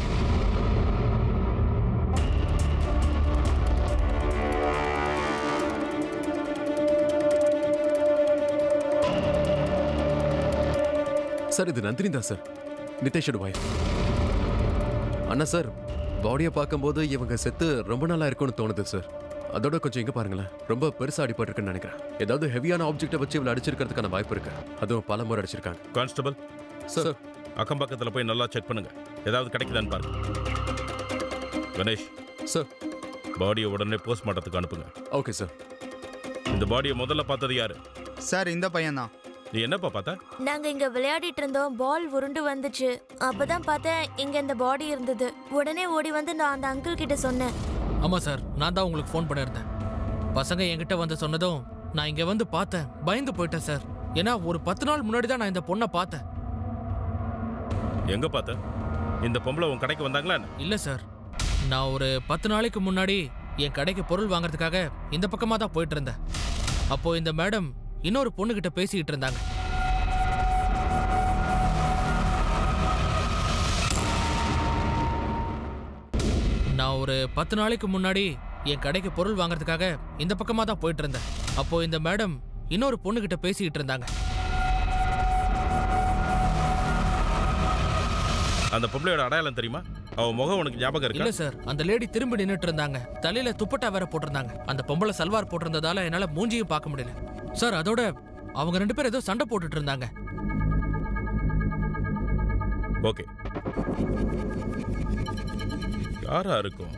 சார் இது நந்தினி தான் சார் நிதேஷோட வைஃப் அண்ணா சார் பாடியை பார்க்கும்போது இவங்க செத்து ரொம்ப நாளா இருக்கும்னு தோணுது சார் அதோட கொஞ்சம் இங்க பாருங்களேன் ரொம்ப பெருசா அடிபட்டிருக்குன்னு நினைக்கிறேன் ஏதாவது ஹெவியான ஆப்ஜெக்ட்டை வச்சு இவளை அடிச்சிருக்கிறதுக்கான வாய்ப்பு இருக்கு அதுவும் பல முறை அடிச்சிருக்காங்க கான்ஸ்டபிள் சார் அக்கம் பக்கத்துல போய் நல்லா செக் பண்ணுங்க ஏதாவது கிடைக்குதான்னு பாருங்க கணேஷ் சார் பாடியை உடனே போஸ்ட்மார்ட்டத்துக்கு அனுப்புங்க ஓகே சார் இந்த பாடியை முதல்ல பார்த்தது யாரு சார் இந்த பையன்தான் நீ என்னப்பா பார்த்த நாங்க இங்க விளையாடிட்டு இருந்தோம் பால் உருண்டு வந்துச்சு அப்பதான் பார்த்தேன் இங்க இந்த பாடி இருந்தது உடனே ஓடி வந்து நான் அந்த அங்கிள் கிட்ட சொன்னேன் ஆமா சார் நான் தான் உங்களுக்கு ஃபோன் பண்ணியிருந்தேன் பசங்க என்கிட்ட வந்து சொன்னதும் நான் இங்க வந்து பார்த்தேன் பயந்து போயிட்டேன் சார் ஏன்னா ஒரு பத்து நாள் முன்னாடி தான் நான் இந்த பொண்ணை பார்த்தேன் எங்க பார்த்த இந்த பொம்பளை உன் கடைக்கு வந்தாங்களா என்ன? இல்ல சார் நான் ஒரு பத்து நாளைக்கு முன்னாடி என் கடைக்கு பொருள் வாங்குறதுக்காக இந்த பக்கமா தான் போயிட்டு இருந்தேன் அப்போ இந்த மேடம் இன்னொரு பொண்ணுகிட்ட பேசிக்கிட்டு இருந்தாங்க நான் ஒரு பத்து நாளைக்கு முன்னாடி என் கடைக்கு பொருள் வாங்குறதுக்காக இந்த பக்கமா தான் போயிட்டு இருந்தேன் அப்போ இந்த மேடம் இன்னொரு பொண்ணுகிட்ட பேசிக்கிட்டு இருந்தாங்க அந்த பொம்பளையோட அடையாளம் தெரியுமா அவ முகம் உனக்கு ஞாபகம் இல்ல இருக்கா சார் அந்த லேடி திரும்பி நின்னுட்டு இருந்தாங்க தலையில துப்பட்டா வேற போட்டிருந்தாங்க அந்த பொம்பளை சல்வார் போட்டிருந்ததால என்னால மூஞ்சியும் பார்க்க முடியல சார் அதோட அவங்க ரெண்டு பேரும் ஏதோ சண்டை போட்டுட்டு இருந்தாங்க ஓகே யாரா இருக்கும்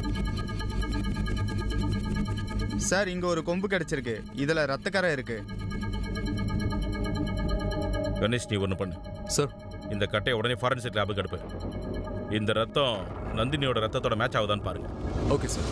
சார் இங்க ஒரு கொம்பு கிடைச்சிருக்கு இதுல ரத்தக்கரை இருக்கு கணேஷ் நீ ஒன்று பண்ணு சார் இந்த கட்டையை உடனே ஃபாரன்சிக் லேபுக்கு அனுப்பு இந்த ரத்தம் நந்தினியோட ரத்தத்தோட மேட்ச் ஆகுதான்னு பாருங்க ஓகே சார்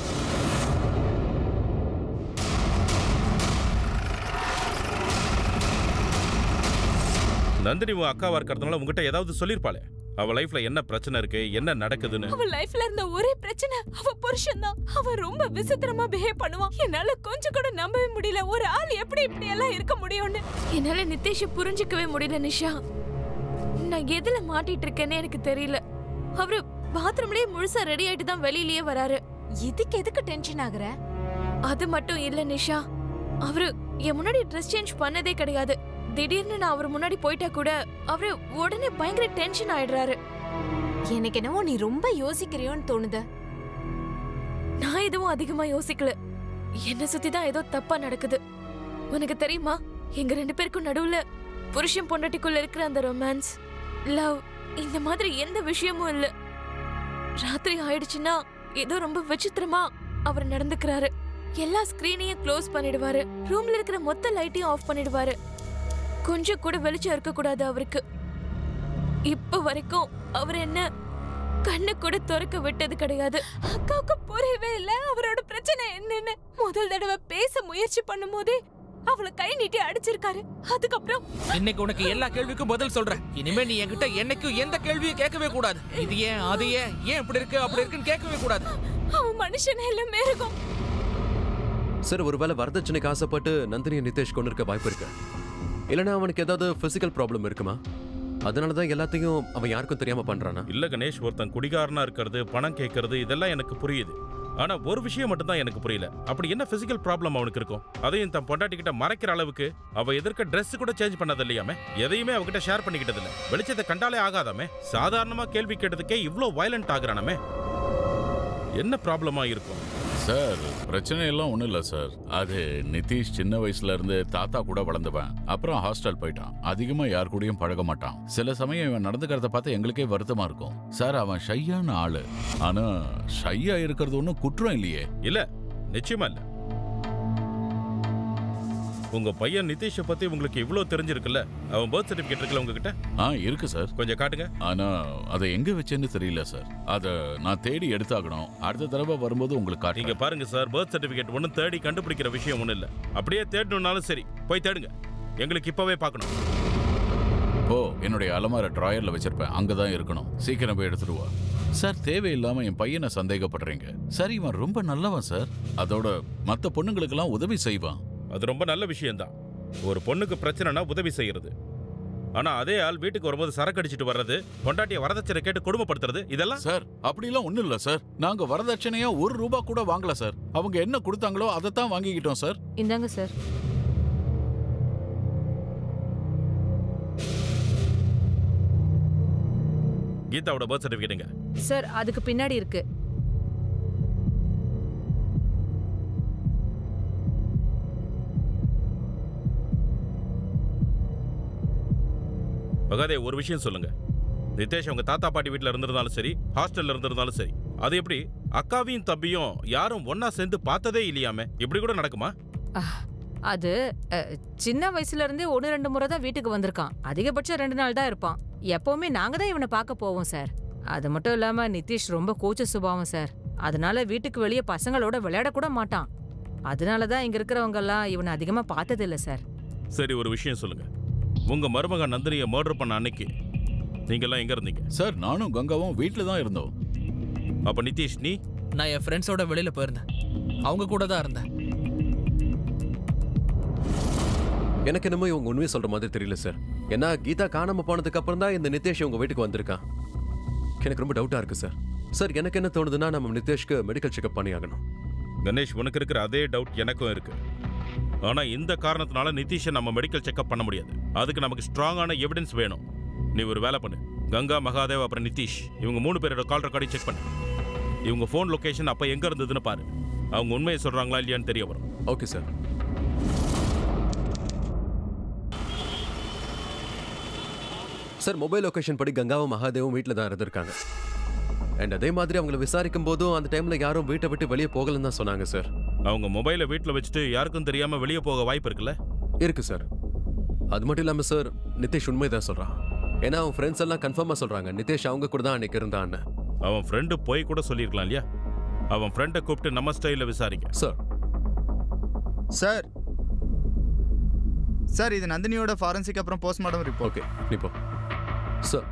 நந்தினி உன் அக்காவா இருக்கிறதுனால உங்ககிட்ட ஏதாவது சொல்லியிருப்பாளே அவ லைஃப்ல என்ன பிரச்சனை இருக்கு என்ன நடக்குதுன்னு அவ லைஃப்ல இருந்த ஒரே பிரச்சனை அவ புருஷன் தான் அவன் ரொம்ப விசித்திரமா பிஹேவ் பண்ணுவான் என்னால கொஞ்சம் கூட நம்பவே முடியல ஒரு ஆள் எப்படி இப்படி எல்லாம் இருக்க முடியும்னு என்னால நித்தேஷ புரிஞ்சுக்கவே முடியல நிஷா நான் எதுல மாட்டிட்டு இருக்கேன்னு எனக்கு தெரியல அவரு பாத்ரூம்லயே முழுசா ரெடி ஆயிட்டு தான் வெளியிலயே வராரு இதுக்கு எதுக்கு டென்ஷன் ஆகுற அது மட்டும் இல்ல நிஷா அவரு என் முன்னாடி ட்ரெஸ் சேஞ்ச் பண்ணதே கிடையாது திடீர்னு நான் அவர் முன்னாடி போயிட்டா கூட அவரு உடனே பயங்கர டென்ஷன் ஆயிடுறாரு எனக்கு என்னவோ நீ ரொம்ப யோசிக்கிறியோன்னு தோணுது நான் எதுவும் அதிகமா யோசிக்கல என்ன சுத்தி தான் ஏதோ தப்பா நடக்குது உனக்கு தெரியுமா எங்க ரெண்டு பேருக்கும் நடுவுல புருஷன் பொண்டாட்டிக்குள்ள இருக்கிற அந்த ரொமான்ஸ் லவ் இந்த மாதிரி எந்த விஷயமும் இல்ல ராத்திரி ஆயிடுச்சுன்னா ஏதோ ரொம்ப விசித்திரமா அவர் நடந்துக்கிறாரு எல்லா ஸ்கிரீனையும் க்ளோஸ் பண்ணிடுவாரு ரூம்ல இருக்கிற மொத்த லைட்டையும் ஆஃப் பண்ணிடுவாரு கொஞ்சம் கூட வெளிச்சம் இருக்க கூடாது அவருக்கு இப்ப வரைக்கும் அவர் என்ன கண்ணு கூட திறக்க விட்டது கிடையாது அக்காவுக்கு புரியவே இல்ல அவரோட பிரச்சனை என்னன்னு முதல் தடவை பேச முயற்சி பண்ணும்போதே அவளை கை நீட்டி அடிச்சிருக்காரு அதுக்கப்புறம் இன்னைக்கு உனக்கு எல்லா கேள்விக்கும் பதில் சொல்றேன் இனிமே நீ என்கிட்ட என்னைக்கும் எந்த கேள்வியும் கேட்கவே கூடாது இது ஏன் அது ஏன் ஏன் இப்படி இருக்கு அப்படி இருக்குன்னு கேட்கவே கூடாது அவன் மனுஷனே இல்ல மிருகம் சார் ஒருவேளை வரதட்சணைக்கு ஆசைப்பட்டு நந்தினியை நிதேஷ் கொண்டு இருக்க வாய்ப்பு இருக்கு இல்லைன்னா அவனுக்கு ஏதாவது பிசிக்கல் ப்ராப்ளம் இருக்குமா அதனால தான் எல்லாத்தையும் அவன் யாருக்கும் தெரியாம பண்றானா இல்ல கணேஷ் ஒருத்தன் குடிகாரனா இருக்கிறது பணம் கேட்கறது இதெல்லாம் எனக்கு புரியுது ஆனா ஒரு விஷயம் மட்டும் தான் எனக்கு புரியல அப்படி என்ன பிசிக்கல் ப்ராப்ளம் அவனுக்கு இருக்கும் அதையும் தன் பொண்டாட்டி கிட்ட மறைக்கிற அளவுக்கு அவ எதிர்க்க Dress கூட சேஞ்ச் பண்ணது இல்லையாமே எதையுமே அவகிட்ட ஷேர் பண்ணிக்கிட்டது இல்ல வெளிச்சத்தை கண்டாலே ஆகாதாமே சாதாரணமா கேள்வி கேட்டதுக்கே இவ்ளோ வயலண்ட் ஆகுறானாமே என்ன ப்ராப்ளமா இருக்கும் சார் பிரச்சனை எல்லாம் ஒன்றும் இல்லை சார் அது நிதிஷ் சின்ன வயசுல இருந்து தாத்தா கூட வளர்ந்தவன் அப்புறம் ஹாஸ்டல் போயிட்டான் அதிகமா யார் கூடயும் பழக மாட்டான் சில சமயம் இவன் நடந்துக்கிறத பார்த்து எங்களுக்கே வருத்தமா இருக்கும் சார் அவன் ஷையான ஆளு ஆனா ஷையா இருக்கிறது ஒன்றும் குற்றம் இல்லையே இல்ல நிச்சயமா இல்ல உங்க பையன் நிதிஷை பத்தி உங்களுக்கு இவ்ளோ தெரிஞ்சிருக்குல்ல அவன் பர்த் சர்டிபிகேட் இருக்குல்ல உங்ககிட்ட ஆ இருக்கு சார் கொஞ்சம் காட்டுங்க ஆனா அதை எங்க வச்சேன்னு தெரியல சார் அதை நான் தேடி எடுத்தாகணும் அடுத்த தடவை வரும்போது உங்களுக்கு நீங்க காட்டுங்க பாருங்க சார் பர்த் சர்டிபிகேட் ஒன்றும் தேடி கண்டுபிடிக்கிற விஷயம் ஒன்றும் இல்ல அப்படியே தேடணும்னாலும் சரி போய் தேடுங்க எங்களுக்கு இப்பவே பார்க்கணும் ஓ என்னுடைய அலமார ட்ராயர்ல வச்சிருப்பேன் அங்கதான் இருக்கணும் சீக்கிரம் போய் எடுத்துட்டு வா சார் தேவையில்லாம என் பையனை சந்தேகப்படுறீங்க சார் இவன் ரொம்ப நல்லவன் சார் அதோட மத்த பொண்ணுங்களுக்கெல்லாம் உதவி செய்வான் அது ரொம்ப நல்ல விஷயம்தான் ஒரு பொண்ணுக்கு பிரச்சனைனா உதவி செய்யறது ஆனா அதே ஆள் வீட்டுக்கு வரும்போது சரக்கு அடிச்சிட்டு வர்றது பொண்டாட்டிய வரதட்சணை கேட்டு கொடுமைப்படுத்துறது இதெல்லாம் சார் அப்படிலாம் ஒண்ணும் இல்ல சார் நாங்க வரதட்சணையா ஒரு ரூபா கூட வாங்கல சார் அவங்க என்ன கொடுத்தாங்களோ அதை தான் வாங்கிக்கிட்டோம் சார் இந்தாங்க சார் கீதாவோட பர்த் சர்டிபிகேட்டுங்க சார் அதுக்கு பின்னாடி இருக்கு பகாதே ஒரு விஷயம் சொல்லுங்க நிதேஷ் அவங்க தாத்தா பாட்டி வீட்ல இருந்திருந்தாலும் சரி ஹாஸ்டல்ல இருந்திருந்தாலும் சரி அது எப்படி அக்காவையும் தம்பியும் யாரும் ஒண்ணா சேர்ந்து பார்த்ததே இல்லையாமே இப்படி கூட நடக்குமா அது அஹ், சின்ன வயசுல இருந்தே ஒன்று ரெண்டு முறை தான் வீட்டுக்கு வந்திருக்கான் அதிகபட்சம் ரெண்டு நாள் தான் இருப்பான் எப்பவுமே நாங்க தான் இவனை பார்க்க போவோம் சார் அது மட்டும் இல்லாம நிதிஷ் ரொம்ப கூச்ச சுபாவம் சார் அதனால வீட்டுக்கு வெளியே பசங்களோட விளையாட கூட மாட்டான் அதனால தான் இங்க இருக்கிறவங்க எல்லாம் இவனை அதிகமா பார்த்தது இல்ல சார் சரி ஒரு விஷயம் சொல்லுங்க உங்க மருமக நந்தினியை மர்டர் பண்ண அன்னைக்கு நீங்க எல்லாம் எங்க இருந்தீங்க சார் நானும் கங்காவும் வீட்டில் தான் இருந்தோம் அப்ப நிதிஷ் நீ நான் என் ஃப்ரெண்ட்ஸோட வெளியில போயிருந்தேன் அவங்க கூட தான் இருந்தேன் எனக்கு என்னமோ இவங்க உண்மையை சொல்ற மாதிரி தெரியல சார் ஏன்னா கீதா காணாம போனதுக்கு அப்புறம் தான் இந்த நிதேஷ் உங்க வீட்டுக்கு வந்திருக்கான் எனக்கு ரொம்ப டவுட்டா இருக்கு சார் சார் எனக்கு என்ன தோணுதுன்னா நம்ம நிதேஷ்க்கு மெடிக்கல் செக்அப் பண்ணி ஆகணும் கணேஷ் உனக்கு இருக்கிற அதே டவுட் எனக்கும் இருக்கு ஆனா இந்த காரணத்தினால நிதிஷை நம்ம மெடிக்கல் செக்அப் பண்ண முடியாது அதுக்கு நமக்கு ஸ்ட்ராங்கான எவிடன்ஸ் வேணும் நீ ஒரு வேலை பண்ணு கங்கா மகாதேவ் அப்புறம் நிதிஷ் இவங்க மூணு பேரோட கால் ரெக்கார்டையும் செக் பண்ணு இவங்க ஃபோன் லொகேஷன் அப்ப எங்க இருந்ததுன்னு பாரு அவங்க உண்மையை சொல்றாங்களா இல்லையான்னு தெரிய வரும் okay sir sir mobile location படி கங்காவும் மகாதேவும் வீட்டில் தான் இருந்திருக்காங்க அண்ட் அதே மாதிரி அவங்கள விசாரிக்கும் போதும் அந்த டைம்ல யாரும் வீட்டை விட்டு வெளியே போகலன்னு தான் சொன்னாங்க சார் அவங்க மொபைலை வீட்டில் வச்சுட்டு யாருக்கும் தெரியாம வெளியே போக வாய்ப்பு இருக்குல்ல இருக்கு சார் அது மட்டும் இல்லாமல் சார் நிதிஷ் உண்மை தான் சொல்கிறான் ஏன்னா அவன் ஃப்ரெண்ட்ஸ் எல்லாம் கன்ஃபார்மாக சொல்கிறாங்க நிதிஷ் அவங்க கூட தான் அன்னைக்கு இருந்தான்னு அவன் ஃப்ரெண்டு போய் கூட சொல்லியிருக்கலாம் இல்லையா அவன் ஃப்ரெண்டை கூப்பிட்டு நம்ம ஸ்டைலில் விசாரிங்க சார் சார் சார் இது நந்தினியோட ஃபாரன்சிக் அப்புறம் போஸ்ட்மார்ட்டம் ரிப்போர்ட் ஓகே நீ போ சார்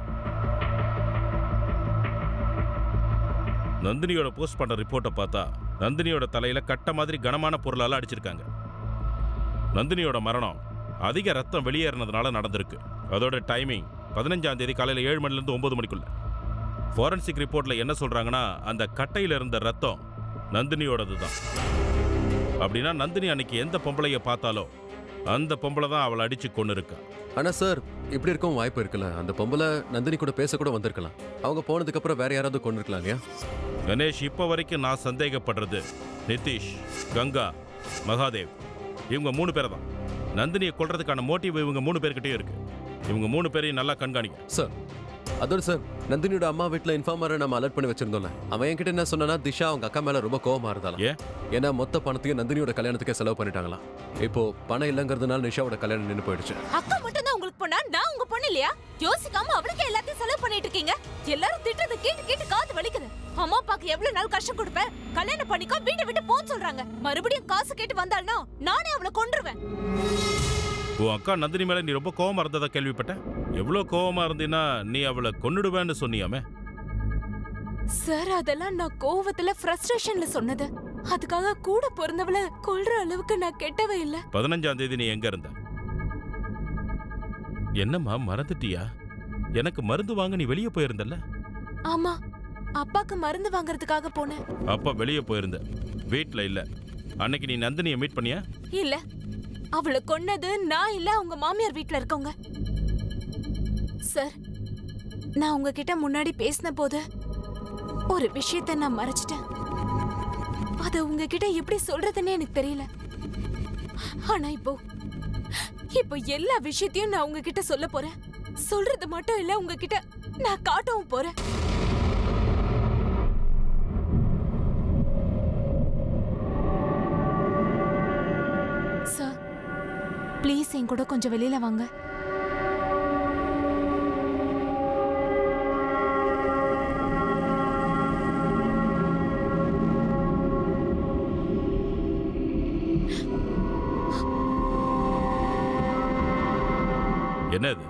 நந்தினியோட போஸ்ட் பண்ண ரிப்போர்ட்டை பார்த்தா நந்தினியோட தலையில கட்ட மாதிரி கனமான பொருளால அடிச்சிருக்காங்க நந்தினியோட மரணம் அதிக ரத்தம் வெளியேறினதுனால நடந்திருக்கு அதோட டைமிங் பதினஞ்சாம் தேதி காலையில் ஏழு மணிலேருந்து ஒன்பது மணிக்குள்ள ஃபாரன்சிக் ரிப்போர்ட்ல என்ன சொல்றாங்கன்னா அந்த கட்டையில இருந்த ரத்தம் நந்தினியோடது தான் அப்படின்னா நந்தினி அன்னைக்கு எந்த பொம்பளைய பார்த்தாலோ அந்த பொம்பளை தான் அவளை அடிச்சு கொண்டு இருக்கா ஆனால் சார் இப்படி இருக்கவும் வாய்ப்பு இருக்குல்ல அந்த பொம்பளை நந்தினி கூட பேச கூட வந்திருக்கலாம் அவங்க போனதுக்கு அப்புறம் வேற யாராவது கொண்டு இருக்கலாம் இல்லையா கணேஷ் இப்போ வரைக்கும் நான் சந்தேகப்படுறது நிதிஷ் கங்கா மகாதேவ் இவங்க மூணு பேரை தான் நந்தினியை கொல்றதுக்கான மோட்டிவ் இவங்க மூணு பேர்கிட்டயும் இருக்கு இவங்க மூணு பேரையும் நல்லா கண்காணிங்க சார் அதோட சார் நந்தினியோட அம்மா வீட்டில் இன்ஃபார்மரை நம்ம அலர்ட் பண்ணி வச்சிருந்தோம்ல அவன் என்கிட்ட என்ன சொன்னா திஷா அவங்க அக்கா மேல ரொம்ப கோவமா இருந்தாலும் ஏன் ஏன்னா மொத்த பணத்தையும் நந்தினியோட கல்யாணத்துக்கே செலவு பண்ணிட்டாங்களாம் இப்போ பணம் இல்லைங்கிறதுனால நிஷாவோட கல்யாணம் நின்று போயிடுச்சு அக்கா மட்டும் தான் உங்களுக்கு பொண்ணா நான் உங்க பொண்ணு இல்லையா யோசிக்காம அவளுக்கு எல்லாத்தையும் செலவு பண்ணிட்டு இருக்கீங்க எல்லாரும் திட்டத்தை கேட்டு கேட்டு காது வலிக்குது அம்மா அப்பாக்கு எவ்வளவு நாள் கஷ்டம் கொடுப்பேன் கல்யாணம் பண்ணிக்கோ வீட்டை விட்டு போன்னு சொல்றாங்க மறுபடியும் காசு கேட்டு வந்தாள்னா நானே அவளை கொன்றுவேன் உன் அக்கா நந்தினி மேல நீ ரொம்ப கோவமா இருந்ததா கேள்விப்பட்டேன் எவ்வளோ கோவமா இருந்தீன்னா நீ அவளை கொன்னுடுவேன்னு சொன்னியாமே சார் அதெல்லாம் நான் கோவத்துல ஃப்ரஸ்ட்ரேஷன்ல சொன்னது அதுக்காக கூட பிறந்தவள கொல்ற அளவுக்கு நான் கெட்டவ இல்ல பதினஞ்சாம் தேதி நீ எங்க இருந்த என்னம்மா மறந்துட்டியா எனக்கு மருந்து வாங்க நீ வெளியே போயிருந்தல்ல ஆமா அப்பாக்கு மருந்து வாங்குறதுக்காக போனேன் அப்பா வெளியே போயிருந்த வீட்ல இல்ல அன்னைக்கு நீ நந்தினியை மீட் பண்ணியா இல்ல அவளை கொன்னது நான் இல்ல அவங்க மாமியார் வீட்ல இருக்கவங்க சார் நான் உங்ககிட்ட முன்னாடி பேசின போது ஒரு விஷயத்த நான் மறைச்சிட்டேன் அத உங்ககிட்ட எப்படி சொல்றதுன்னு எனக்கு தெரியல ஆனா இப்போ இப்போ எல்லா விஷயத்தையும் நான் உங்ககிட்ட சொல்ல போறேன் சொல்றது மட்டும் இல்ல உங்ககிட்ட நான் காட்டவும் போறேன் சார் ப்ளீஸ் என் கூட கொஞ்சம் வெளியில வாங்க என்ன இது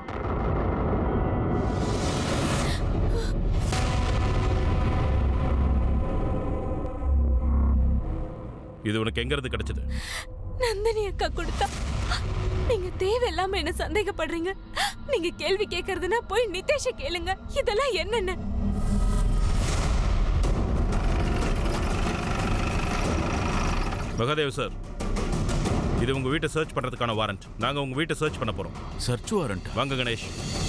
இது உனக்கு எங்க இருந்து கிடைச்சது நந்தினி அக்கா கொடுத்தா நீங்க தேவையில்லாம என்ன சந்தேகப்படுறீங்க நீங்க கேள்வி கேக்குறதுன்னா போய் நிதேஷ கேளுங்க இதெல்லாம் என்னென்ன மகாதேவ் சார் இது உங்க வீட்டை சர்ச் பண்றதுக்கான வாரண்ட் நாங்க உங்க வீட்டை சர்ச் பண்ண போறோம் சர்ச் வாரண்ட் வாங்க கணேஷ்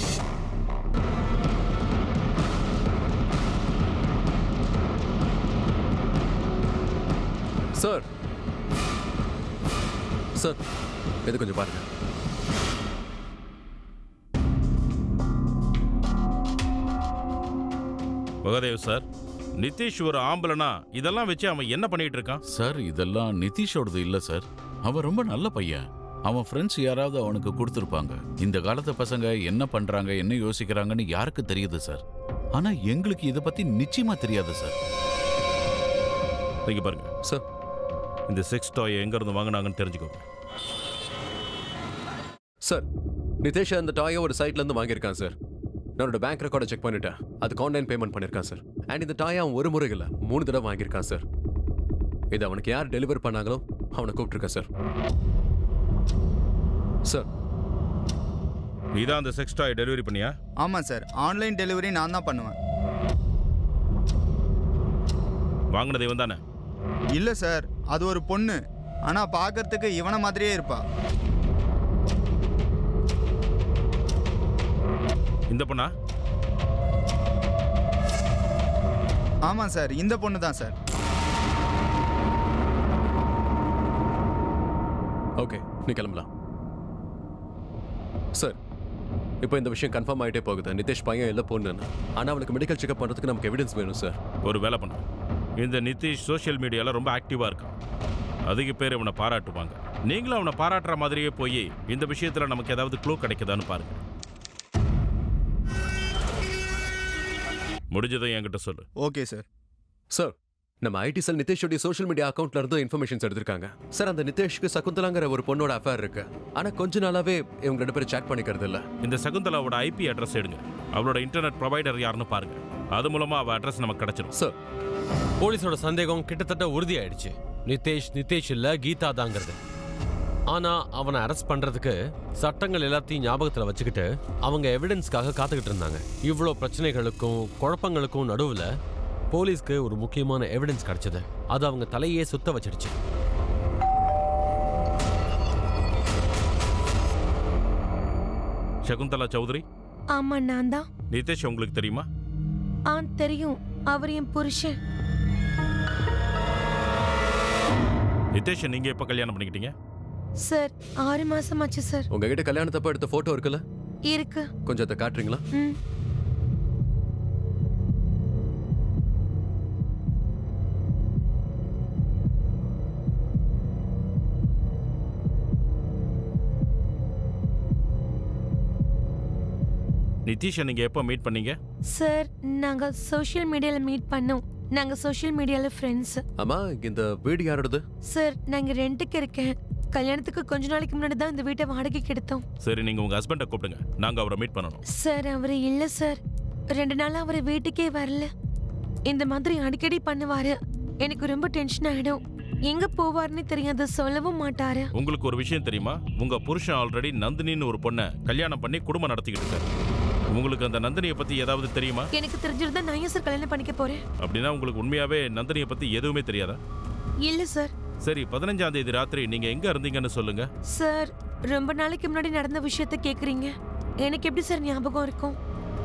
சார் சார் இது கொஞ்சம் பாருங்க மகாதேவ் சார் நிதிஷ் ஒரு ஆம்பளனா இதெல்லாம் வச்சு அவன் என்ன பண்ணிட்டு இருக்கான் சார் இதெல்லாம் நிதிஷோடது இல்ல சார் அவன் ரொம்ப நல்ல பையன் அவன் ஃப்ரெண்ட்ஸ் யாராவது அவனுக்கு கொடுத்துருப்பாங்க இந்த காலத்து பசங்க என்ன பண்றாங்க என்ன யோசிக்கிறாங்கன்னு யாருக்கு தெரியுது சார் ஆனா எங்களுக்கு இதை பத்தி நிச்சயமா தெரியாது சார் நீங்க பாருங்க சார் இந்த செக்ஸ் டாய் எங்க இருந்து வாங்குனாங்கன்னு தெரிஞ்சுக்கோங்க சார் நிதேஷ் அந்த டாயை ஒரு சைட்ல இருந்து வாங்கியிருக்கான் சார் என்னோட பேங்க் ரெக்கார்டை செக் பண்ணிட்டேன் அதுக்கு ஆன்லைன் பேமெண்ட் பண்ணியிருக்கான் சார் அண்ட் இந்த டாயை அவன் ஒரு முறை இல்லை மூணு தடவை வாங்கியிருக்கான் சார் இது அவனுக்கு யார் டெலிவர் பண்ணாங்களோ அவனை கூப்பிட்டுருக்கேன் சார் சார் நீ தான் அந்த செக்ஸ் டாய் டெலிவரி பண்ணியா ஆமாம் சார் ஆன்லைன் டெலிவரி நான் தான் பண்ணுவேன் வாங்கினது இவன் தானே இல்லை சார் அது ஒரு பொண்ணு ஆனா பார்க்கறதுக்கு இவனை மாதிரியே இருப்பா இந்த பொண்ணா ஆமா சார் இந்த பொண்ணு தான் சார் ஓகே நீ கிளம்பலாம் சார் இப்போ இந்த விஷயம் கன்ஃபார்ம் ஆகிட்டே போகுது நிதிஷ் பையன் இல்லை பொண்ணுன்னு ஆனால் அவனுக்கு மெடிக்கல் செக்அப் பண்ணுறதுக்கு நமக்கு எவிடன்ஸ் வேணும் சார் ஒரு வேலை பண்ண இந்த நிதிஷ் சோஷியல் மீடியால ரொம்ப ஆக்டிவா இருக்கான் அதிக பேர் இவனை பாராட்டுவாங்க நீங்களும் அவனை பாராட்டுற மாதிரியே போய் இந்த விஷயத்துல நமக்கு ஏதாவது க்ளூ கிடைக்குதான்னு பாருங்க முடிஞ்சதை என்கிட்ட சொல்லு ஓகே சார் சார் நம்ம ஐடி செல் நிதிஷோடைய சோஷியல் மீடியா அக்கௌண்ட்ல இருந்து இன்ஃபர்மேஷன்ஸ் எடுத்திருக்காங்க சார் அந்த நிதிஷ்க்கு சகுந்தலாங்கிற ஒரு பொண்ணோட அஃபேர் இருக்கு ஆனா கொஞ்ச நாளாவே இவங்க ரெண்டு பேரும் சேட் பண்ணிக்கிறது இல்ல இந்த சகுந்தலாவோட ஐபி அட்ரஸ் எடுங்க அவளோட இன்டர்நெட் ப்ரொவைடர் யாருன்னு பாருங்க அது மூலமா அவ அட்ரஸ் நமக்கு கிடைச்சிடும் சார் போலீஸோட சந்தேகம் கிட்டத்தட்ட உறுதியாயிடுச்சு நிதேஷ் நிதேஷ் இல்ல கீதா தாங்கிறது ஆனா அவனை அரெஸ்ட் பண்றதுக்கு சட்டங்கள் எல்லாத்தையும் ஞாபகத்துல வச்சுக்கிட்டு அவங்க எவிடன்ஸ்க்காக காத்துக்கிட்டு இருந்தாங்க இவ்வளோ பிரச்சனைகளுக்கும் குழப்பங்களுக்கும் நடுவுல போலீஸ்க்கு ஒரு முக்கியமான எவிடன்ஸ் கிடைச்சது அது அவங்க தலையே சுத்த வச்சிடுச்சு சகுந்தலா சௌத்ரி ஆமா நான் தான் நிதிஷ் உங்களுக்கு தெரியுமா ஆ தெரியும் அவர் என் புருஷன் நிதேஷ் நீங்க எப்ப கல்யாணம் பண்ணிக்கிட்டீங்க சார் ஆறு மாசம் ஆச்சு சார் உங்ககிட்ட கல்யாணத்தப்ப எடுத்த போட்டோ இருக்குல்ல இருக்கு கொஞ்சம் அதை காட்டுறீங்களா ம் நிதிஷை நீங்க எப்ப மீட் பண்ணீங்க சார் நாங்க சோஷியல் மீடியால மீட் பண்ணோம் நாங்க சோஷியல் மீடியால ஃப்ரெண்ட்ஸ் ஆமா இந்த வீடு யாரோடது சார் நாங்க ரெண்டுக்கு இருக்கேன் கல்யாணத்துக்கு கொஞ்ச நாளைக்கு முன்னாடி தான் இந்த வீட்டை வாடகைக்கு எடுத்தோம் சரி நீங்க உங்க ஹஸ்பண்டை கூப்பிடுங்க நாங்க அவரை மீட் பண்ணணும் சார் அவர் இல்ல சார் ரெண்டு நாளா அவர் வீட்டுக்கே வரல இந்த மாதிரி அடிக்கடி பண்ணுவாரு எனக்கு ரொம்ப டென்ஷன் ஆயிடும் எங்க போவாருன்னு தெரியாது சொல்லவும் மாட்டாரு உங்களுக்கு ஒரு விஷயம் தெரியுமா உங்க புருஷன் ஆல்ரெடி நந்தினின்னு ஒரு பொண்ணை கல்யாணம் பண்ணி குடும்பம் நடத்திக்கிட்டு இருக்காரு உங்களுக்கு அந்த நந்தினியை பத்தி ஏதாவது தெரியுமா எனக்கு தெரிஞ்சிருந்தா நான் ஏன் சார் கல்யாணம் பண்ணிக்க போறேன் அப்படின்னா உங்களுக்கு உண்மையாவே நந்தினியை பத்தி எதுவுமே தெரியாதா இல்ல சார் சரி பதினஞ்சாம் தேதி ராத்திரி நீங்க எங்க இருந்தீங்கன்னு சொல்லுங்க சார் ரொம்ப நாளைக்கு முன்னாடி நடந்த விஷயத்த கேக்குறீங்க எனக்கு எப்படி சார் ஞாபகம் இருக்கும்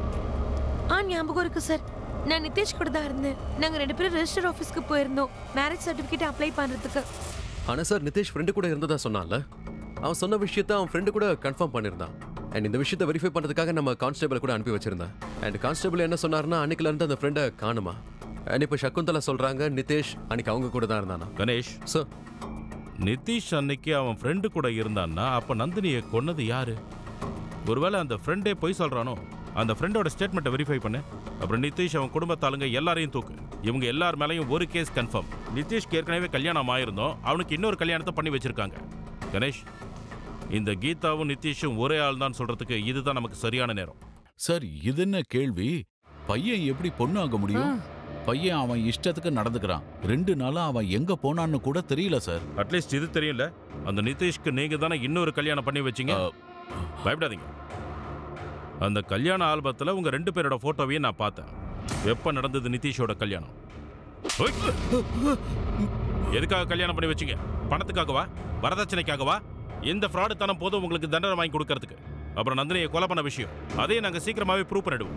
ஆ ஞாபகம் இருக்கு சார் நான் நிதிஷ் கூட தான் இருந்தேன் நாங்க ரெண்டு பேரும் ரெஜிஸ்டர் ஆஃபீஸ்க்கு போயிருந்தோம் மேரேஜ் சர்டிஃபிகேட் அப்ளை பண்றதுக்கு ஆனா சார் நிதிஷ் ஃப்ரெண்டு கூட இருந்ததா சொன்னான்ல அவன் சொன்ன விஷயத்த அவன் ஃப்ரெண்டு கூட கன்ஃபார்ம் பண்ணியிருந்தான் அண்ட் இந்த விஷயத்தை வெரிஃபை பண்ணுறதுக்காக நம்ம கான்ஸ்டபிள் கூட அனுப்பி வச்சிருந்தேன் அண்ட் கான்ஸ்டபிள் என்ன சொன்னார்னா அன்னைக்குல இருந்து அந்த ஃப்ரெண்டை காணுமா அண்ட் இப்போ சகுந்தலா சொல்றாங்க நிதிஷ் அன்னைக்கு அவங்க கூட தான் இருந்தானா கணேஷ் சார் நிதிஷ் அன்னைக்கு அவன் ஃப்ரெண்டு கூட இருந்தான்னா அப்ப நந்தினியை கொன்னது யாரு ஒருவேளை அந்த ஃப்ரெண்டே பொய் சொல்றானோ அந்த ஃப்ரெண்டோட ஸ்டேட்மெண்ட்டை வெரிஃபை பண்ணு அப்புறம் நிதிஷ் அவன் குடும்பத்தாளுங்க எல்லாரையும் தூக்கு இவங்க எல்லார் மேலேயும் ஒரு கேஸ் கன்ஃபார்ம் நிதிஷ்க்கு ஏற்கனவே கல்யாணம் ஆயிருந்தோம் அவனுக்கு இன்னொரு கல்யாணத்தை பண்ணி வச்சிருக்காங்க கணேஷ் இந்த கீதாவும் நிதிஷும் ஒரே ஆள் தான் சொல்றதுக்கு இதுதான் நமக்கு சரியான நேரம் சார் இது என்ன கேள்வி பையன் எப்படி பொண்ணு ஆக முடியும் பையன் அவன் இஷ்டத்துக்கு நடந்துக்கிறான் ரெண்டு நாளா அவன் எங்க போனான்னு கூட தெரியல சார் அட்லீஸ்ட் இது தெரியல அந்த நிதிஷ்க்கு நீங்க தானே இன்னொரு கல்யாணம் பண்ணி வச்சீங்க பயப்படாதீங்க அந்த கல்யாண ஆல்பத்தில் உங்க ரெண்டு பேரோட போட்டோவையும் நான் பார்த்தேன் எப்ப நடந்தது நிதிஷோட கல்யாணம் ஓய்! எதுக்காக கல்யாணம் பண்ணி வச்சீங்க பணத்துக்காகவா வரதட்சணைக்காகவா இந்த ஃப்ராடு தனம் போதும் உங்களுக்கு தண்டனை வாங்கி கொடுக்கறதுக்கு அப்புறம் நந்தினியை கொலை பண்ண விஷயம் அதையும் நாங்க சீக்கிரமாவே ப்ரூவ் பண்ணிடுவோம்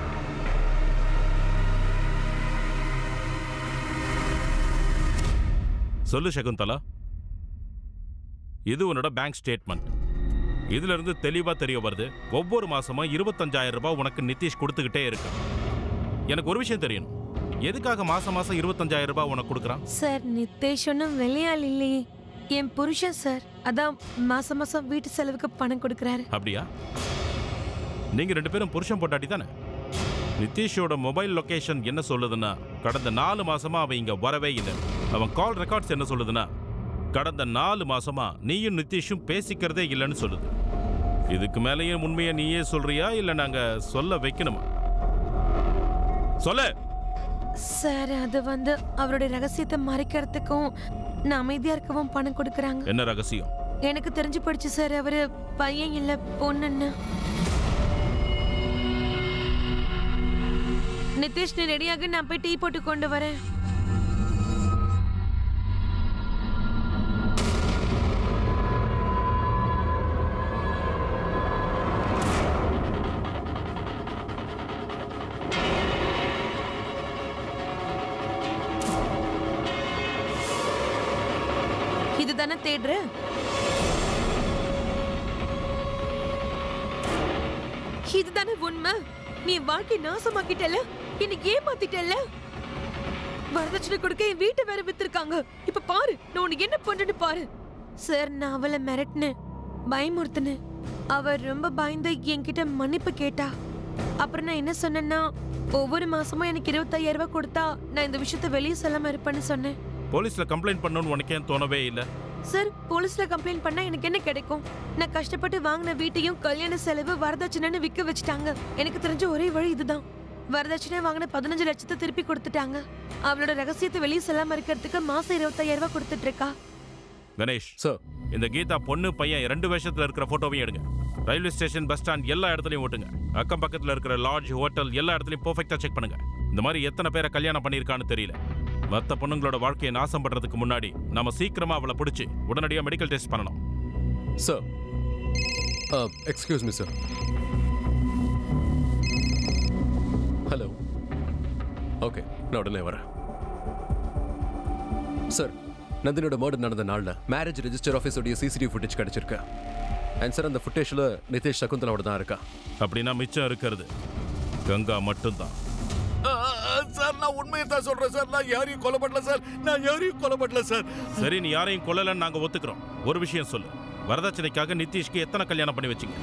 சொல்லு சகுந்தலா இது உன்னோட பேங்க் ஸ்டேட்மெண்ட் இதுல இருந்து தெளிவா தெரிய வருது ஒவ்வொரு மாசமும் இருபத்தஞ்சாயிரம் ரூபாய் உனக்கு நிதிஷ் கொடுத்துக்கிட்டே இருக்கு எனக்கு ஒரு விஷயம் தெரியணும் எதுக்காக மாசம் மாசம் இருபத்தஞ்சாயிரம் ரூபாய் உனக்கு கொடுக்குறான் சார் நிதேஷ் ஒன்றும் வெளியாள் இல்லையே என் புருஷன் சார் அதான் மாசம் மாசம் வீட்டு செலவுக்கு பணம் கொடுக்குறாரு அப்படியா நீங்க ரெண்டு பேரும் புருஷன் பொட்டாட்டி தானே நிதிஷோட மொபைல் லொகேஷன் என்ன சொல்லுதுன்னா கடந்த நாலு மாசமா அவன் இங்க வரவே இல்லை அவன் கால் ரெக்கார்ட்ஸ் என்ன சொல்லுதுன்னா கடந்த நாலு மாசமா நீயும் நிதிஷும் பேசிக்கிறதே இல்லைன்னு சொல்லுது இதுக்கு மேலேயும் உண்மையை நீயே சொல்றியா இல்ல நாங்க சொல்ல வைக்கணுமா சொல்லு சார் அது வந்து அவருடைய ரகசியத்தை மறைக்கிறதுக்கும் நான் அமைதியா இருக்கவும் பணம் கொடுக்குறாங்க என்ன ரகசியம் எனக்கு தெரிஞ்சு போயிடுச்சு சார் அவரு பையன் இல்ல பொண்ணுன்னு நிதிஷ் நீ ரெடியாக நான் போய் டீ போட்டு கொண்டு வரேன் இதுதானே தேடுற இதுதானே உண்மை நீ வாழ்க்கை நாசமாக்கிட்டல இன்னைக்கு ஏமாத்திட்டல வரதட்சணை கொடுக்க என் வீட்டை வேற வித்திருக்காங்க இப்ப பாரு நான் உனக்கு என்ன பண்றேன்னு பாரு சார் நான் அவளை மிரட்டினேன் பயமுறுத்தினேன் அவ ரொம்ப பயந்து என்கிட்ட மன்னிப்பு கேட்டா அப்புறம் நான் என்ன சொன்னேன்னா ஒவ்வொரு மாசமும் எனக்கு இருபத்தாயிரம் ரூபாய் கொடுத்தா நான் இந்த விஷயத்த வெளியே சொல்லாம இருப்பேன்னு சொன்னேன் போலீஸ்ல கம்ப்ளைண்ட் பண்ணணும்னு உனக்கு ஏன் தோணவே இல்ல சார் போலீஸ்ல கம்ப்ளைண்ட் பண்ணா எனக்கு என்ன கிடைக்கும் நான் கஷ்டப்பட்டு வாங்கின வீட்டையும் கல்யாண செலவு வரதட்சணைன்னு விற்க வச்சுட்டாங்க எனக்கு தெரிஞ்ச ஒரே வழி இதுதான் வரதட்சணை வாங்கின பதினஞ்சு லட்சத்தை திருப்பி கொடுத்துட்டாங்க அவளோட ரகசியத்தை வெளியே சொல்லாம இருக்கிறதுக்கு மாசம் இருபத்தாயிரம் ரூபாய் கொடுத்துட்டு இருக்கா கணேஷ் சார் இந்த கீதா பொண்ணு பையன் ரெண்டு வருஷத்துல இருக்கிற போட்டோவையும் எடுங்க ரயில்வே ஸ்டேஷன் பஸ் ஸ்டாண்ட் எல்லா இடத்துலயும் ஓட்டுங்க அக்கம் பக்கத்துல இருக்கிற லாட்ஜ் ஹோட்டல் எல்லா இடத்துலயும் பெர்ஃபெக்ட்டா செக் பண்ணுங்க இந்த மாதிரி எத்தனை பேரை கல்யாணம் பண்ணியிருக்கான்னு தெரியல மத்த பொண்ணுங்களோட வாழ்க்கையை நாசம் பண்றதுக்கு முன்னாடி நாம சீக்கிரமா அவளை பிடிச்சி உடனடியா மெடிக்கல் டெஸ்ட் பண்ணணும் sir excuse me sir hello okay நான் உடனே வரேன் சார் நந்தினியோட மர்டர் நடந்த நாளில் மேரேஜ் ரெஜிஸ்டர் ஆஃபீஸோடைய சிசிடிவி ஃபுட்டேஜ் கிடைச்சிருக்கு அண்ட் சார் அந்த ஃபுட்டேஜில் நிதேஷ் சகுந்தலாவோட தான் இருக்கா அப்படின்னா மிச்சம் இருக்கிறது கங்கா மட்டும்தான் சார் நான் உண்மையை தான் சொல்றேன் சார் நான் யாரையும் கொலை பண்ணல சார் நான் யாரையும் கொலை பண்ணல சார் சரி நீ யாரையும் கொல்லலன்னு நாங்க ஒத்துக்கிறோம் ஒரு விஷயம் சொல்லு வரதட்சணைக்காக நிதிஷ்க்கு எத்தனை கல்யாணம் பண்ணி வச்சீங்க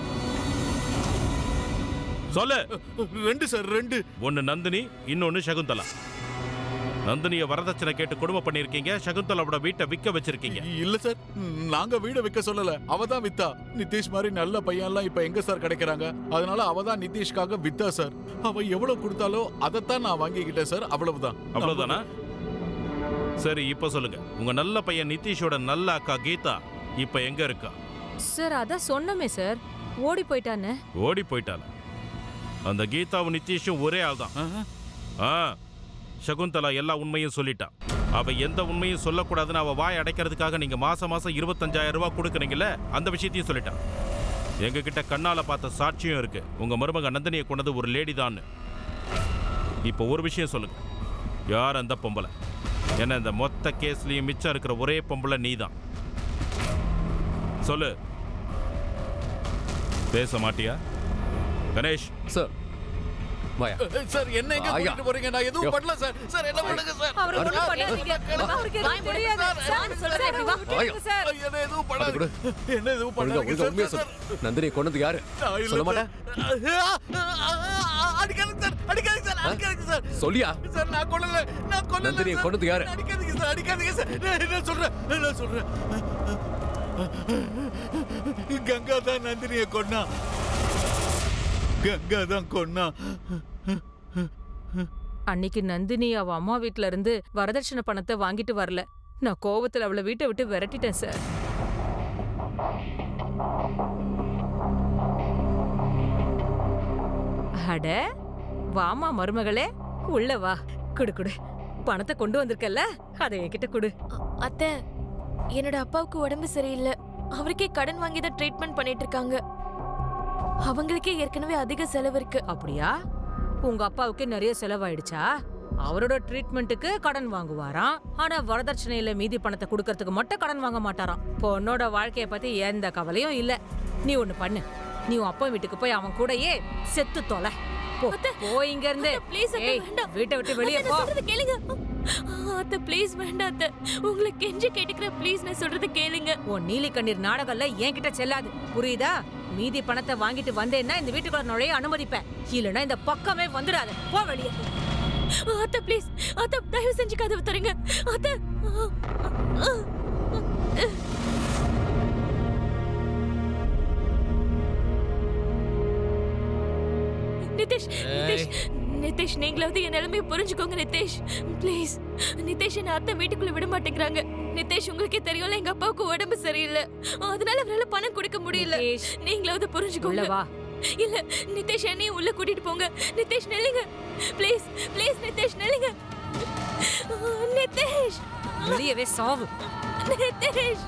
சொல்லு ரெண்டு சார் ரெண்டு ஒன்னு நந்தினி இன்னொன்னு சகுந்தலா நந்தினிய வரதட்சணை கேட்டு கொடுமை பண்ணிருக்கீங்க சகுந்தலாவோட வீட்டை விற்க வச்சிருக்கீங்க இல்ல சார் நாங்க வீட விற்க சொல்லல அவ தான் வித்தா நிதிஷ் மாதிரி நல்ல பையன்லாம் இப்ப எங்க சார் கிடைக்கிறாங்க அதனால அவ தான் நிதிஷ்காக வித்தா சார் அவ எவ்வளவு கொடுத்தாலோ அதைத்தான் நான் வாங்கிக்கிட்டேன் சார் அவ்வளவுதான் அவ்வளவுதானா சரி இப்ப சொல்லுங்க உங்க நல்ல பையன் நிதிஷோட நல்ல அக்கா கீதா இப்ப எங்க இருக்கா சார் அதான் சொன்னமே சார் ஓடி போயிட்டான்னு ஓடி போயிட்டாள அந்த கீதாவும் நிதிஷும் ஒரே ஆள் தான் ஆ சகுந்தலா எல்லா உண்மையும் சொல்லிட்டா அவ எந்த உண்மையும் சொல்லக்கூடாதுன்னு அவ வாய் அடைக்கிறதுக்காக நீங்க மாசம் மாசம் இருபத்தஞ்சாயிரம் ரூபாய் கொடுக்குறீங்கல்ல அந்த விஷயத்தையும் சொல்லிட்டா எங்க கிட்ட கண்ணால பார்த்த சாட்சியும் இருக்கு உங்க மருமக நந்தினியை கொண்டது ஒரு லேடி தான் இப்போ ஒரு விஷயம் சொல்லுங்க யார் அந்த பொம்பளை ஏன்னா இந்த மொத்த கேஸ்லயும் மிச்சம் இருக்கிற ஒரே பொம்பளை நீதான் சொல்லு பேச மாட்டியா கணேஷ் சார் வாயா சார் என்ன எங்க ஆயா. கூட்டிட்டு போறீங்க நான் யோ. எதுவும் பண்ணல சார் சார் என்ன பண்ணுங்க சார் அவரை ஒண்ணும் சார், பண்ணாதீங்க. சார், அவருக்கு எதுவும் தெரியாது. சார், சொல்றேன், இப்படி வா. ஆயா. சார். என்ன எதுவும் அது பண்ணாதீங்க கூட என்ன எதுவும் ஒழுங்கா பண்ணாதீங்க ஒழுங்கா உண்மையை சார் சொல்லு நந்தினியை கொண்டது யாரு நான் இல்ல சொல்ல மாட்டேன் அடிக்காதீங்க சார் அடிக்காதீங்க சார் அடிக்காதீங்க சார் சொல்லியா சார் நான் கொல்லல நான் கொல்லல நந்தினியை சார். கொன்னது யாரு? அடிக்காதீங்க சார் அடிக்காதீங்க சார் நான் என்ன சொல்றேன் என்ன சொல்றேன் கங்கா தான் நந்தினியை கொன்னா கங்கா தான் கொன்னா அன்னைக்கு நந்தினி அவ அம்மா வீட்ல இருந்து வரதட்சணை பணத்தை வாங்கிட்டு வரல நான் கோவத்துல அவளை வீட்டை விட்டு விரட்டிட்டேன் சார் அட வாமா மருமகளே உள்ள வா குடு குடு பணத்தை கொண்டு வந்திருக்கல்ல அதை என்கிட்ட குடு அத்தை என்னோட அப்பாவுக்கு உடம்பு சரியில்லை அவருக்கே கடன் வாங்கி தான் ட்ரீட்மெண்ட் பண்ணிட்டு இருக்காங்க அவங்களுக்கே ஏற்கனவே அதிக செலவு இருக்கு அப்படியா உங்க அப்பாவுக்கு நிறைய செலவாயிடுச்சா அவரோட ட்ரீட்மெண்ட்டுக்கு கடன் வாங்குவாராம் ஆனா வரதட்சணையில மீதி பணத்தை கொடுக்கறதுக்கு மட்டும் கடன் வாங்க மாட்டாராம் பொண்ணோட வாழ்க்கைய பத்தி எந்த கவலையும் இல்ல நீ ஒண்ணு பண்ணு நீ உன் அப்பா வீட்டுக்கு போய் அவன் கூடயே செத்து தொலை போ போ இங்க இருந்து ப்ளீஸ் அத்தை ஏய், வேண்டாம் வீட்டை விட்டு வெளியே அத்தை, போ நான் சொல்றத கேளுங்க அத்தை ப்ளீஸ் வேண்டாம் அத்தை உங்களை கெஞ்சி கேட்டுக்கிறேன் ப்ளீஸ் நான் சொல்றத கேளுங்க உன் நீலி கண்ணீர் நாடகம்ல என்கிட்ட செல்லாது புரியுதா மீதி பணத்தை வாங்கிட்டு வந்தேன்னா இந்த வீட்டுக்குள்ள நுழைய அனுமதிப்பேன் இல்லைன்னா இந்த பக்கமே வந்துடாத போ வெளியே அத்தை ப்ளீஸ் அத்தை தயவு செஞ்சு கதவு தருங்க அத்தை நிதிஷ் நிதிஷ் நிதிஷ் நீங்களாவது என் நிலைமையை புரிஞ்சுக்கோங்க நிதிஷ் ப்ளீஸ் நிதிஷ் என்ன அத்தை வீட்டுக்குள்ள விட மாட்டேங்கிறாங்க நிதிஷ் உங்களுக்கே தெரியும்ல எங்க அப்பாவுக்கு உடம்பு சரியில்லை அதனால அவரால பணம் கொடுக்க முடியல நிதேஷ், நீங்களாவது உள்ள புரிஞ்சுக்கோங்க வா இல்ல நிதிஷ் என்னையும் உள்ள கூட்டிட்டு போங்க நிதிஷ் நில்லுங்க ப்ளீஸ் ப்ளீஸ் நிதிஷ் நில்லுங்க நிதிஷ் வெளியவே சாவு நிதிஷ்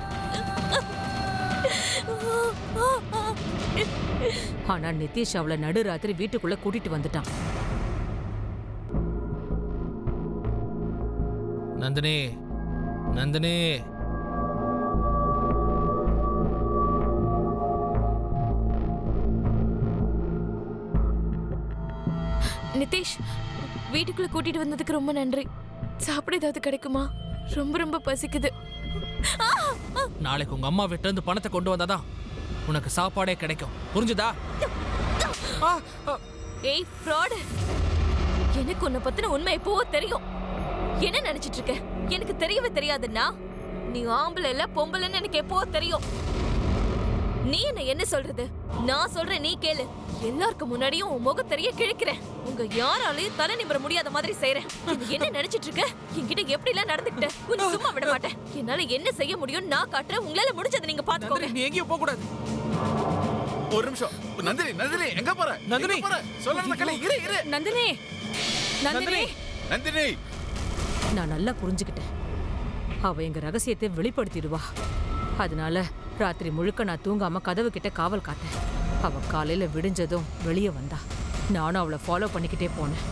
ஆனா நிதிஷ் அவளை நடுராத்திரி வீட்டுக்குள்ள கூட்டிட்டு வந்துட்டான் நந்தினி நந்தினி நிதிஷ் வீட்டுக்குள்ள கூட்டிட்டு வந்ததுக்கு ரொம்ப நன்றி சாப்பிட ஏதாவது கிடைக்குமா ரொம்ப ரொம்ப பசிக்குது ஆ! ஆ! நாளைக்கு உங்க அம்மா வீட்டுல இருந்து பணத்தை கொண்டு வந்தாதான் உனக்கு சாப்பாடே கிடைக்கும் புரிஞ்சுதா ஆ, ஆ. ஏய் ஃப்ராட் எனக்கு உன்னை பத்தின உண்மை எப்போ தெரியும் என்ன நினைச்சிட்டு இருக்க எனக்கு தெரியவே தெரியாதுன்னா நீ ஆம்பளை இல்ல பொம்பளைன்னு எனக்கு எப்போ தெரியும் நீ என்ன என்ன சொல்றது நான் சொல்றேன் நீ கேளு எல்லாருக்கும் முன்னாடியும் உன் முகம் தெரிய கிழக்கிறேன் உங்க யாராலையும் தலை நிமிர முடியாத மாதிரி செய்றேன் நீ என்ன நினைச்சிட்டு இருக்க என்கிட்ட எப்படி எல்லாம் நடந்துக்கிட்ட உன்னை சும்மா விட மாட்டேன் என்னால என்ன செய்ய முடியும் நான் காட்டுறேன் உங்களால முடிஞ்சதை நீங்க பாத்துக்கோங்க நீ எங்கேயும் போக கூடாது ஒரு நிமிஷம் நந்தினி நந்தினி எங்க போற நந்தினி! எங்க போற சொல்ல கலை இரு இரு நந்தினி நந்தினி நந்தினி நான் நல்லா புரிஞ்சுக்கிட்டேன் அவ எங்க ரகசியத்தை வெளிப்படுத்திடுவா அதனால ராத்திரி முழுக்க நான் தூங்காம கதவு கிட்ட காவல் காத்தேன் அவ காலையில விடிஞ்சதும் வெளியே வந்தா நானும் அவளை ஃபாலோ பண்ணிக்கிட்டே போனேன்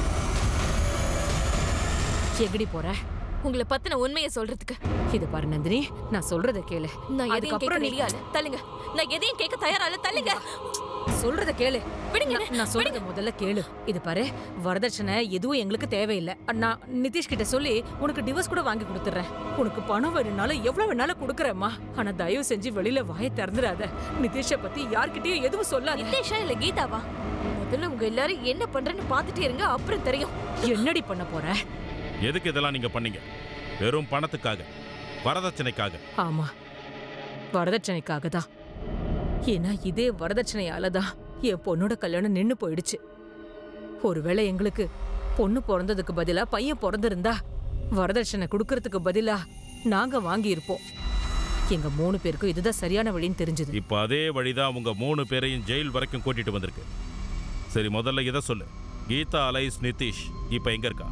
எங்கடி போற உங்களை பத்தின உண்மையை சொல்றதுக்கு இது பாரு நந்தினி நான் சொல்றத கேளு நான் எதையும் கேட்க அதுக்கப்புறம் நீ ரெடியா இல்ல தள்ளுங்க நான் எதையும் கேட்க தயாரா இல்ல தள்ளுங்க சொல்றத கேளு விடுங்க நான்- நான் சொல்றத முதல்ல கேளு இது பாரு வரதட்சணை எதுவும் எங்களுக்கு தேவையில்லை நான் நிதிஷ் கிட்ட சொல்லி உனக்கு டிவோர்ஸ் கூட வாங்கி கொடுத்துறேன் உனக்கு பணம் வேணும்னாலும் எவ்வளவு வேணாலும் கொடுக்குறேம்மா ஆனா தயவு செஞ்சு வெளியில வாயை திறந்துடாத நிதிஷ பத்தி யார்கிட்டயும் எதுவும் சொல்லாத நிதேஷா இல்ல கீதாவா முதல்ல உங்க எல்லாரும் என்ன பண்றேன்னு பாத்துட்டே இருங்க அப்புறம் தெரியும் என்னடி பண்ண போற எதுக்கு இதெல்லாம் நீங்க பண்ணீங்க வெறும் பணத்துக்காக வரதட்சணைக்காக ஆமா வரதட்சணைக்காக தான் ஏன்னா இதே வரதட்சணையால தான் என் பொண்ணோட கல்யாணம் நின்னு போயிடுச்சு ஒருவேளை எங்களுக்கு பொண்ணு பிறந்ததுக்கு பதிலா பையன் பிறந்திருந்தா வரதட்சணை கொடுக்கறதுக்கு பதிலா நாங்க வாங்கி இருப்போம் எங்க மூணு பேருக்கும் இதுதான் சரியான வழின்னு தெரிஞ்சது இப்போ அதே வழிதான் உங்க மூணு பேரையும் ஜெயில் வரைக்கும் கூட்டிட்டு வந்திருக்கு சரி முதல்ல இதை சொல்லு கீதா அலைஸ் நிதிஷ் இப்போ எங்க இருக்கா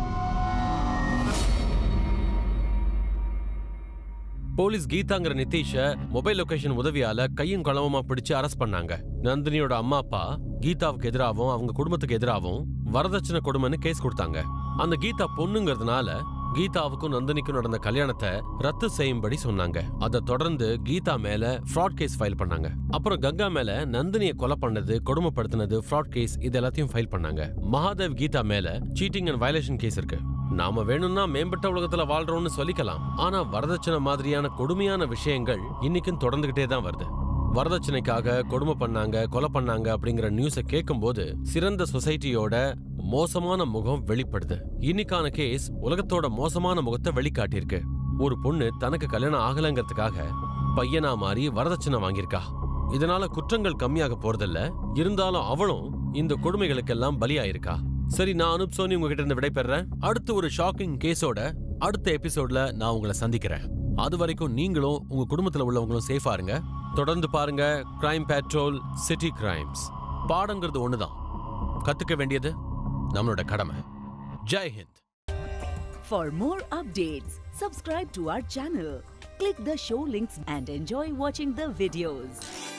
போலீஸ் கீதாங்கிற நிதிஷ மொபைல் லொகேஷன் உதவியால கையும் களவுமா பிடிச்சு அரெஸ்ட் பண்ணாங்க நந்தினியோட அம்மா அப்பா கீதாவுக்கு எதிராகவும் அவங்க குடும்பத்துக்கு எதிராகவும் வரதட்சணை கொடுமைன்னு கேஸ் கொடுத்தாங்க அந்த கீதா பொண்ணுங்கிறதுனால கீதாவுக்கும் நந்தினிக்கும் நடந்த கல்யாணத்தை ரத்து செய்யும்படி சொன்னாங்க அதை தொடர்ந்து கீதா மேல ஃப்ராட் கேஸ் ஃபைல் பண்ணாங்க அப்புறம் கங்கா மேல நந்தினியை கொலை பண்ணது கொடுமைப்படுத்தினது ஃப்ராட் கேஸ் இது எல்லாத்தையும் ஃபைல் பண்ணாங்க மகாதேவ் கீதா மேல சீட்டிங் அண்ட் வயலேஷன் கேஸ் இருக்கு நாம வேணும்னா மேம்பட்ட உலகத்துல வாழ்றோம்னு சொல்லிக்கலாம் ஆனா வரதட்சணை மாதிரியான கொடுமையான விஷயங்கள் இன்னைக்கும் தொடர்ந்துகிட்டே தான் வருது வரதட்சணைக்காக கொடுமை பண்ணாங்க கொலை பண்ணாங்க அப்படிங்கிற நியூஸை கேட்கும்போது சிறந்த சொசைட்டியோட மோசமான முகம் வெளிப்படுது இன்னைக்கான கேஸ் உலகத்தோட மோசமான முகத்தை வெளிக்காட்டியிருக்கு ஒரு பொண்ணு தனக்கு கல்யாணம் ஆகலைங்கிறதுக்காக பையனா மாறி வரதட்சணை வாங்கியிருக்கா இதனால குற்றங்கள் கம்மியாக போறதில்ல இருந்தாலும் அவளும் இந்த கொடுமைகளுக்கெல்லாம் பலியாயிருக்கா சரி நான் அனுப் சோனி உங்ககிட்ட இருந்து விடைபெறேன் அடுத்து ஒரு ஷாக்கிங் கேஸோட அடுத்த எபிசோட்ல நான் உங்களை சந்திக்கிறேன் அது வரைக்கும் நீங்களும் உங்க குடும்பத்துல உள்ளவங்களும் சேஃபா இருங்க தொடர்ந்து பாருங்க கிரைம் பேட்ரோல் சிட்டி கிரைம்ஸ் பாடங்கிறது ஒண்ணுதான் கத்துக்க வேண்டியது நம்மளோட கடமை Jai Hind For more updates, subscribe to our channel, click the show links and enjoy watching the videos.